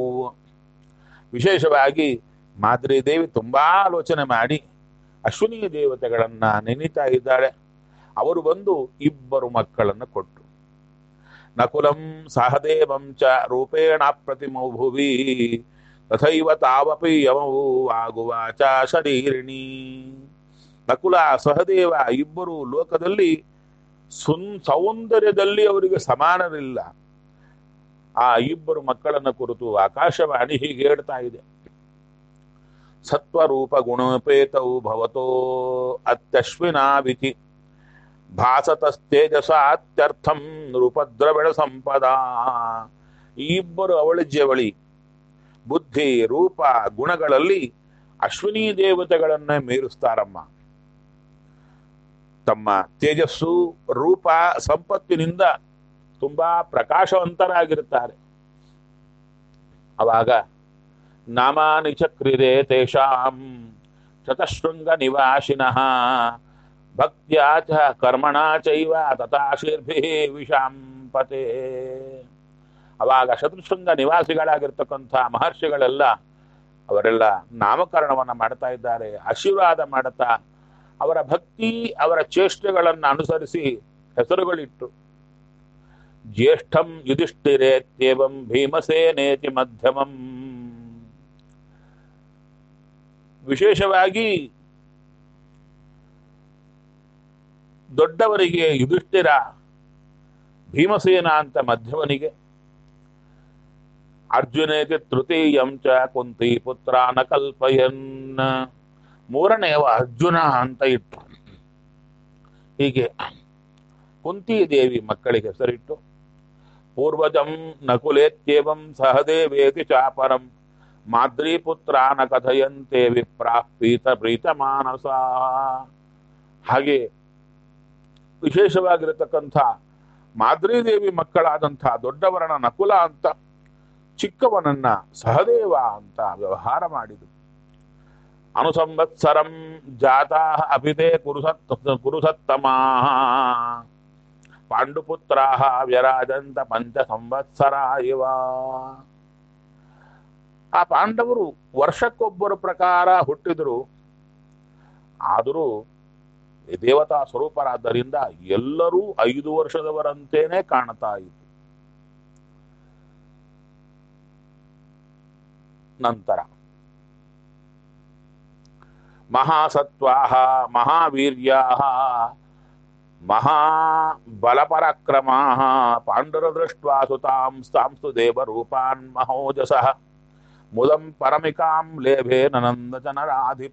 ವಿಶೇಷವಾಗಿ ಮಾದ್ರಿ ದೇವಿ ತುಂಬಾ ಆಲೋಚನೆ ಮಾಡಿ ಅಶ್ವಿನಿ ದೇವತೆಗಳನ್ನ ನೆನೀತಾ ಇದ್ದಾಳೆ ಅವರು ಬಂದು ಇಬ್ಬರು ಮಕ್ಕಳನ್ನು ಕೊಟ್ಟರು ನಕುಲಂ ಸಹದೇವಂ ಚ ರೂಪೇಣ ಪ್ರತಿಮೌ ಭುವಿ ತಥೈವ ತಾವಪಿ ಯಮವು ಆಗುವಾಚ ಶರೀರಿಣಿ ನಕುಲ ಸಹದೇವ ಇಬ್ಬರು ಲೋಕದಲ್ಲಿ ಸುನ್ ಸೌಂದರ್ಯದಲ್ಲಿ ಅವರಿಗೆ ಸಮಾನರಿಲ್ಲ ಆ ಇಬ್ಬರು ಮಕ್ಕಳನ್ನ ಕುರಿತು ಆಕಾಶವಾಣಿ ಹೀಗೆ ಹೇಳ್ತಾ ಇದೆ ಸತ್ವರೂಪ ಗುಣೋಪೇತವು ಭವತೋ ಅತ್ಯಶ್ವಿನಾವಿತಿ ಭಾಸತಸ್ತೇಜಸ ಅತ್ಯರ್ಥಂ ರೂಪದ್ರವಿಣ ಸಂಪದಾ ಈ ಇಬ್ಬರು ಅವಳಿ ಜವಳಿ ಬುದ್ಧಿ ರೂಪ ಗುಣಗಳಲ್ಲಿ ಅಶ್ವಿನಿ ದೇವತೆಗಳನ್ನೇ ಮೀರಿಸ್ತಾರಮ್ಮ ತಮ್ಮ ತೇಜಸ್ಸು ರೂಪ ಸಂಪತ್ತಿನಿಂದ ತುಂಬಾ ಪ್ರಕಾಶವಂತರಾಗಿರುತ್ತಾರೆ ಅವಾಗ ನಾಮಾನಿ ಚಕ್ರಿರೆ ತೇಷಾಂ ಶತಶೃಂಗ ನಿವಾಸಿನಃ ಭಕ್ತ್ಯಾ ಚ ಕರ್ಮಣಾ ಚೈವ ತಥಾಶೀರ್ಭಿ ವಿಷಾಂಪತೆ ಅವಾಗ ಶತಶೃಂಗ ನಿವಾಸಿಗಳಾಗಿರ್ತಕ್ಕಂಥ ಮಹರ್ಷಿಗಳೆಲ್ಲ ಅವರೆಲ್ಲ ನಾಮಕರಣವನ್ನ ಮಾಡ್ತಾ ಇದ್ದಾರೆ ಆಶೀರ್ವಾದ ಮಾಡುತ್ತಾ ಅವರ ಭಕ್ತಿ ಅವರ ಚೇಷ್ಟೆಗಳನ್ನು ಅನುಸರಿಸಿ ಹೆಸರುಗಳಿಟ್ಟು ಜ್ಯೇಷ್ಠಂ ಯುಧಿಷ್ಠಿರೇತ್ಯೇವಂ ಭೀಮಸೇನೇತಿ ಮಧ್ಯಮಂ ವಿಶೇಷವಾಗಿ ದೊಡ್ಡವರಿಗೆ ಯುಧಿಷ್ಠಿರ ಭೀಮಸೇನ ಅಂತ ಮಧ್ಯಮನಿಗೆ ಅರ್ಜುನೇತಿ ತೃತೀಯಂ ಚ ಕುಂತಿ ಪುತ್ರ ನ ಕಲ್ಪಯನ್ ಮೂರನೆಯವ ಅರ್ಜುನ ಅಂತ ಇಟ್ಟು ಹೀಗೆ ಕುಂತಿ ದೇವಿ ಮಕ್ಕಳಿಗೆ ಹೆಸರಿಟ್ಟು ಪೂರ್ವಜಂ ನಕುಲೇತ್ಯೇವಂ ಸಹದೇವೇತಿ ಚಾಪರಂ ಮಾದ್ರೀಪುತ್ರ ನ ಕಥಯಂತೆ ವಿಪ್ರಾಪೀತ ಪ್ರೀತ ಮಾನಸ ಹಾಗೆ ವಿಶೇಷವಾಗಿರತಕ್ಕಂಥ ಮಾದ್ರೀದೇವಿ ಮಕ್ಕಳಾದಂಥ ದೊಡ್ಡವರನ ನಕುಲ ಅಂತ ಚಿಕ್ಕವನನ್ನ ಸಹದೇವ ಅಂತ ವ್ಯವಹಾರ ಮಾಡಿದರು ಅನುಸಂವತ್ಸರಂ ಜಾತಾ ಅಪಿತೆ ಕುರುಸತ್ ಕುರುಸತ್ತಮಾ ಪಾಂಡುಪುತ್ರಾ ವ್ಯರಾಜಂತ ಪಂಚ ಸಂವತ್ಸರ ಇವ ಆ ಪಾಂಡವರು ವರ್ಷಕ್ಕೊಬ್ಬರು ಪ್ರಕಾರ ಹುಟ್ಟಿದ್ರು ಆದರೂ ದೇವತಾ ಸ್ವರೂಪರಾದ್ದರಿಂದ ಎಲ್ಲರೂ ಐದು ವರ್ಷದವರಂತೇನೆ ಕಾಣ್ತಾ ಇದ್ರು ನಂತರ ಮಹಾಸತ್ವಾ ಮಹಾವೀರ್ಯಾ ಮಹಾಬಲಪರಾಕ್ರಮಾ ಪಾಂಡುರದೃಷ್ಟ್ವಾ ಸುತಾಂ ಸಾಂಸ್ತು ದೇವರೂಪಾನ್ ಮಹೋಜಸಃ ಮುದಂ ಪರಮಿಕಾಂ ಲೇಭೆ ನನಂದ ಜನರಾಧಿಪ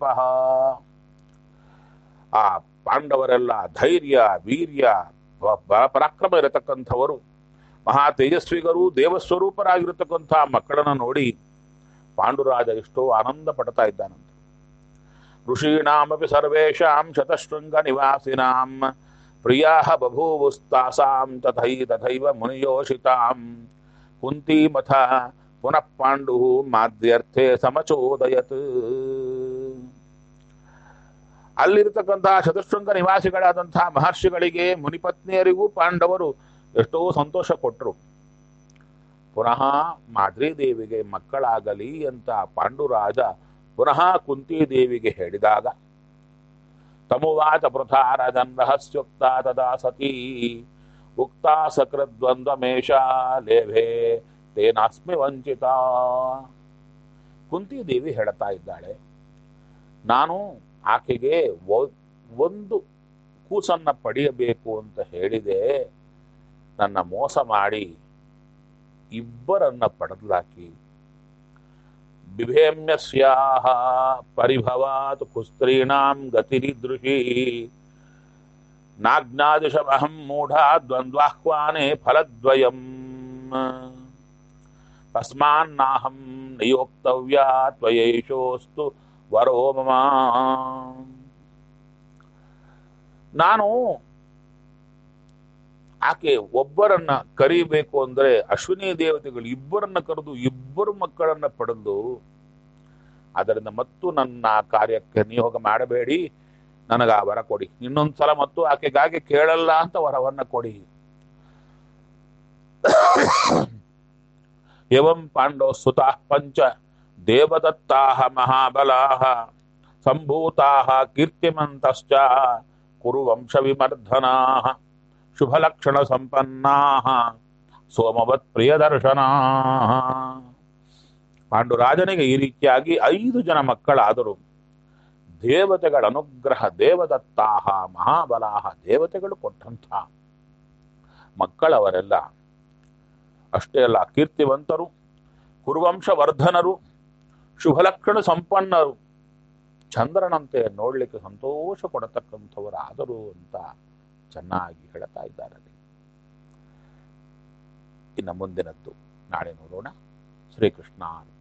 ಆ ಪಾಂಡವರೆಲ್ಲ ಧೈರ್ಯ ವೀರ್ಯ ಬ- ಬ- ಪರಾಕ್ರಮ ಇರತಕ್ಕಂಥವರು ಮಹಾ ತೇಜಸ್ವಿಗರು ದೇವಸ್ವರೂಪರಾಗಿರತಕ್ಕಂಥ ಮಕ್ಕಳನ್ನ ನೋಡಿ ಪಾಂಡುರಾಜ ಎಷ್ಟೋ ಆನಂದ ಪಡ್ತಾ ಇದ್ದಾನಂತೆ ಋಷೀಣಾಮಪಿ ಸರ್ವೇಷಾಂ ಶತಶೃಂಗ ನಿವಾಸಿನಾಂ ಪ್ರಿಯಾ ಬಭೂವುಸ್ತಾಸಾಂ ತಥೈ ತಥೈವ ಮುನಿಯೋಷಿತಾಂ ಕುಂತೀಮಥ ಪುನಃ ಪಾಂಡು ಮಾದ್ಯರ್ಥೆ ಸಮಚೋದಯತ್ ಅಲ್ಲಿರ್ತಕ್ಕಂತಹ ಚತುಶೃಂಗ ನಿವಾಸಿಗಳಾದಂತಹ ಮಹರ್ಷಿಗಳಿಗೆ ಮುನಿಪತ್ನಿಯರಿಗೂ ಪಾಂಡವರು ಎಷ್ಟೋ ಸಂತೋಷ ಕೊಟ್ಟರು ಪುನಃ ಮಾದ್ರಿ ದೇವಿಗೆ ಮಕ್ಕಳಾಗಲಿ ಅಂತ ಪಾಂಡುರಾಜ ಪುನಃ ಕುಂತಿ ದೇವಿಗೆ ಹೇಳಿದಾಗ ತಮುವಾಚ ಪೃಥಾರಜನ್ ರಹಸ್ಯೋಕ್ತ ತದಾ ಸತೀ ಉಕ್ತ ಸಕೃದ್ವಂದ್ವಮೇಷ ಲೇಭೆ ತೇನಾಸ್ಮಿ ವಂಚಿತ ಕುಂತಿ ದೇವಿ ಹೇಳ್ತಾ ಇದ್ದಾಳೆ ನಾನು ಆಕೆಗೆ ಒ- ಒಂದು ಕೂಸನ್ನ ಪಡೆಯಬೇಕು ಅಂತ ಹೇಳಿದೆ ನನ್ನ ಮೋಸ ಮಾಡಿ ಇಬ್ಬರನ್ನ ಪಡೆದ್ಲಾಕಿ ಬಿಭೇಮ್ಯಸ್ಯಾಹ ಪರಿಭವಾತ್ ಕುಸ್ತ್ರೀಣಾಂ ಗತಿರಿದೃಶಿ ನಾಜ್ಞಾದಿಶಮಹಂ ಮೂಢ ದ್ವಂದ್ವಾಹ್ವಾನೆ ಫಲದ್ವಯಂ ತಸ್ಮಾನ್ನಾಹಂ ನಿಯೋಕ್ತವ್ಯ ತ್ವಯೈಷೋಸ್ತು ವರೋ ಮಮ ನಾನು ಆಕೆ ಒಬ್ಬರನ್ನ ಕರಿಬೇಕು ಅಂದ್ರೆ ಅಶ್ವಿನಿ ದೇವತೆಗಳು ಇಬ್ಬರನ್ನ ಕರೆದು ಇಬ್ಬರು ಮಕ್ಕಳನ್ನ ಪಡೆದು ಅದರಿಂದ ಮತ್ತು ನನ್ನ ಕಾರ್ಯಕ್ಕೆ ನಿಯೋಗ ಮಾಡಬೇಡಿ ನನಗ ಆ ವರ ಕೊಡಿ ಇನ್ನೊಂದ್ಸಲ ಮತ್ತು ಆಕೆಗಾಗಿ ಕೇಳಲ್ಲ ಅಂತ ವರವನ್ನ ಕೊಡಿ ಎವಂ ಪಾಂಡವ ಸುತಾ ಪಂಚ ದೇವದತ್ತಾಹ ಮಹಾಬಲಾಹ ಸಂಭೂತಾಹ ಕೀರ್ತಿಮಂತಶ್ಚ ಕುರು ವಂಶ ವಿಮರ್ಧನಾಹ ಶುಭಲಕ್ಷಣ ಸಂಪನ್ನಾಹ ಸೋಮವತ್ ಪ್ರಿಯದರ್ಶನಾ ಪಾಂಡುರಾಜನಿಗೆ ಈ ರೀತಿಯಾಗಿ ಐದು ಜನ ಮಕ್ಕಳಾದರು ದೇವತೆಗಳ ಅನುಗ್ರಹ ದೇವದತ್ತಾಹ ಮಹಾಬಲಾಹ ದೇವತೆಗಳು ಕೊಟ್ಟಂಥ ಮಕ್ಕಳವರೆಲ್ಲ ಅಷ್ಟೇ ಅಲ್ಲ ಕೀರ್ತಿವಂತರು ಕುರುವಂಶ ವರ್ಧನರು ಶುಭಲಕ್ಷಣ ಸಂಪನ್ನರು ಚಂದ್ರನಂತೆ ನೋಡ್ಲಿಕ್ಕೆ ಸಂತೋಷ ಕೊಡತಕ್ಕಂಥವರಾದರು ಅಂತ ಚೆನ್ನಾಗಿ ಹೇಳ್ತಾ ಇದ್ದಾರೆ ಇನ್ನು ಮುಂದಿನದ್ದು ನಾಳೆ ನೋಡೋಣ ಶ್ರೀಕೃಷ್ಣ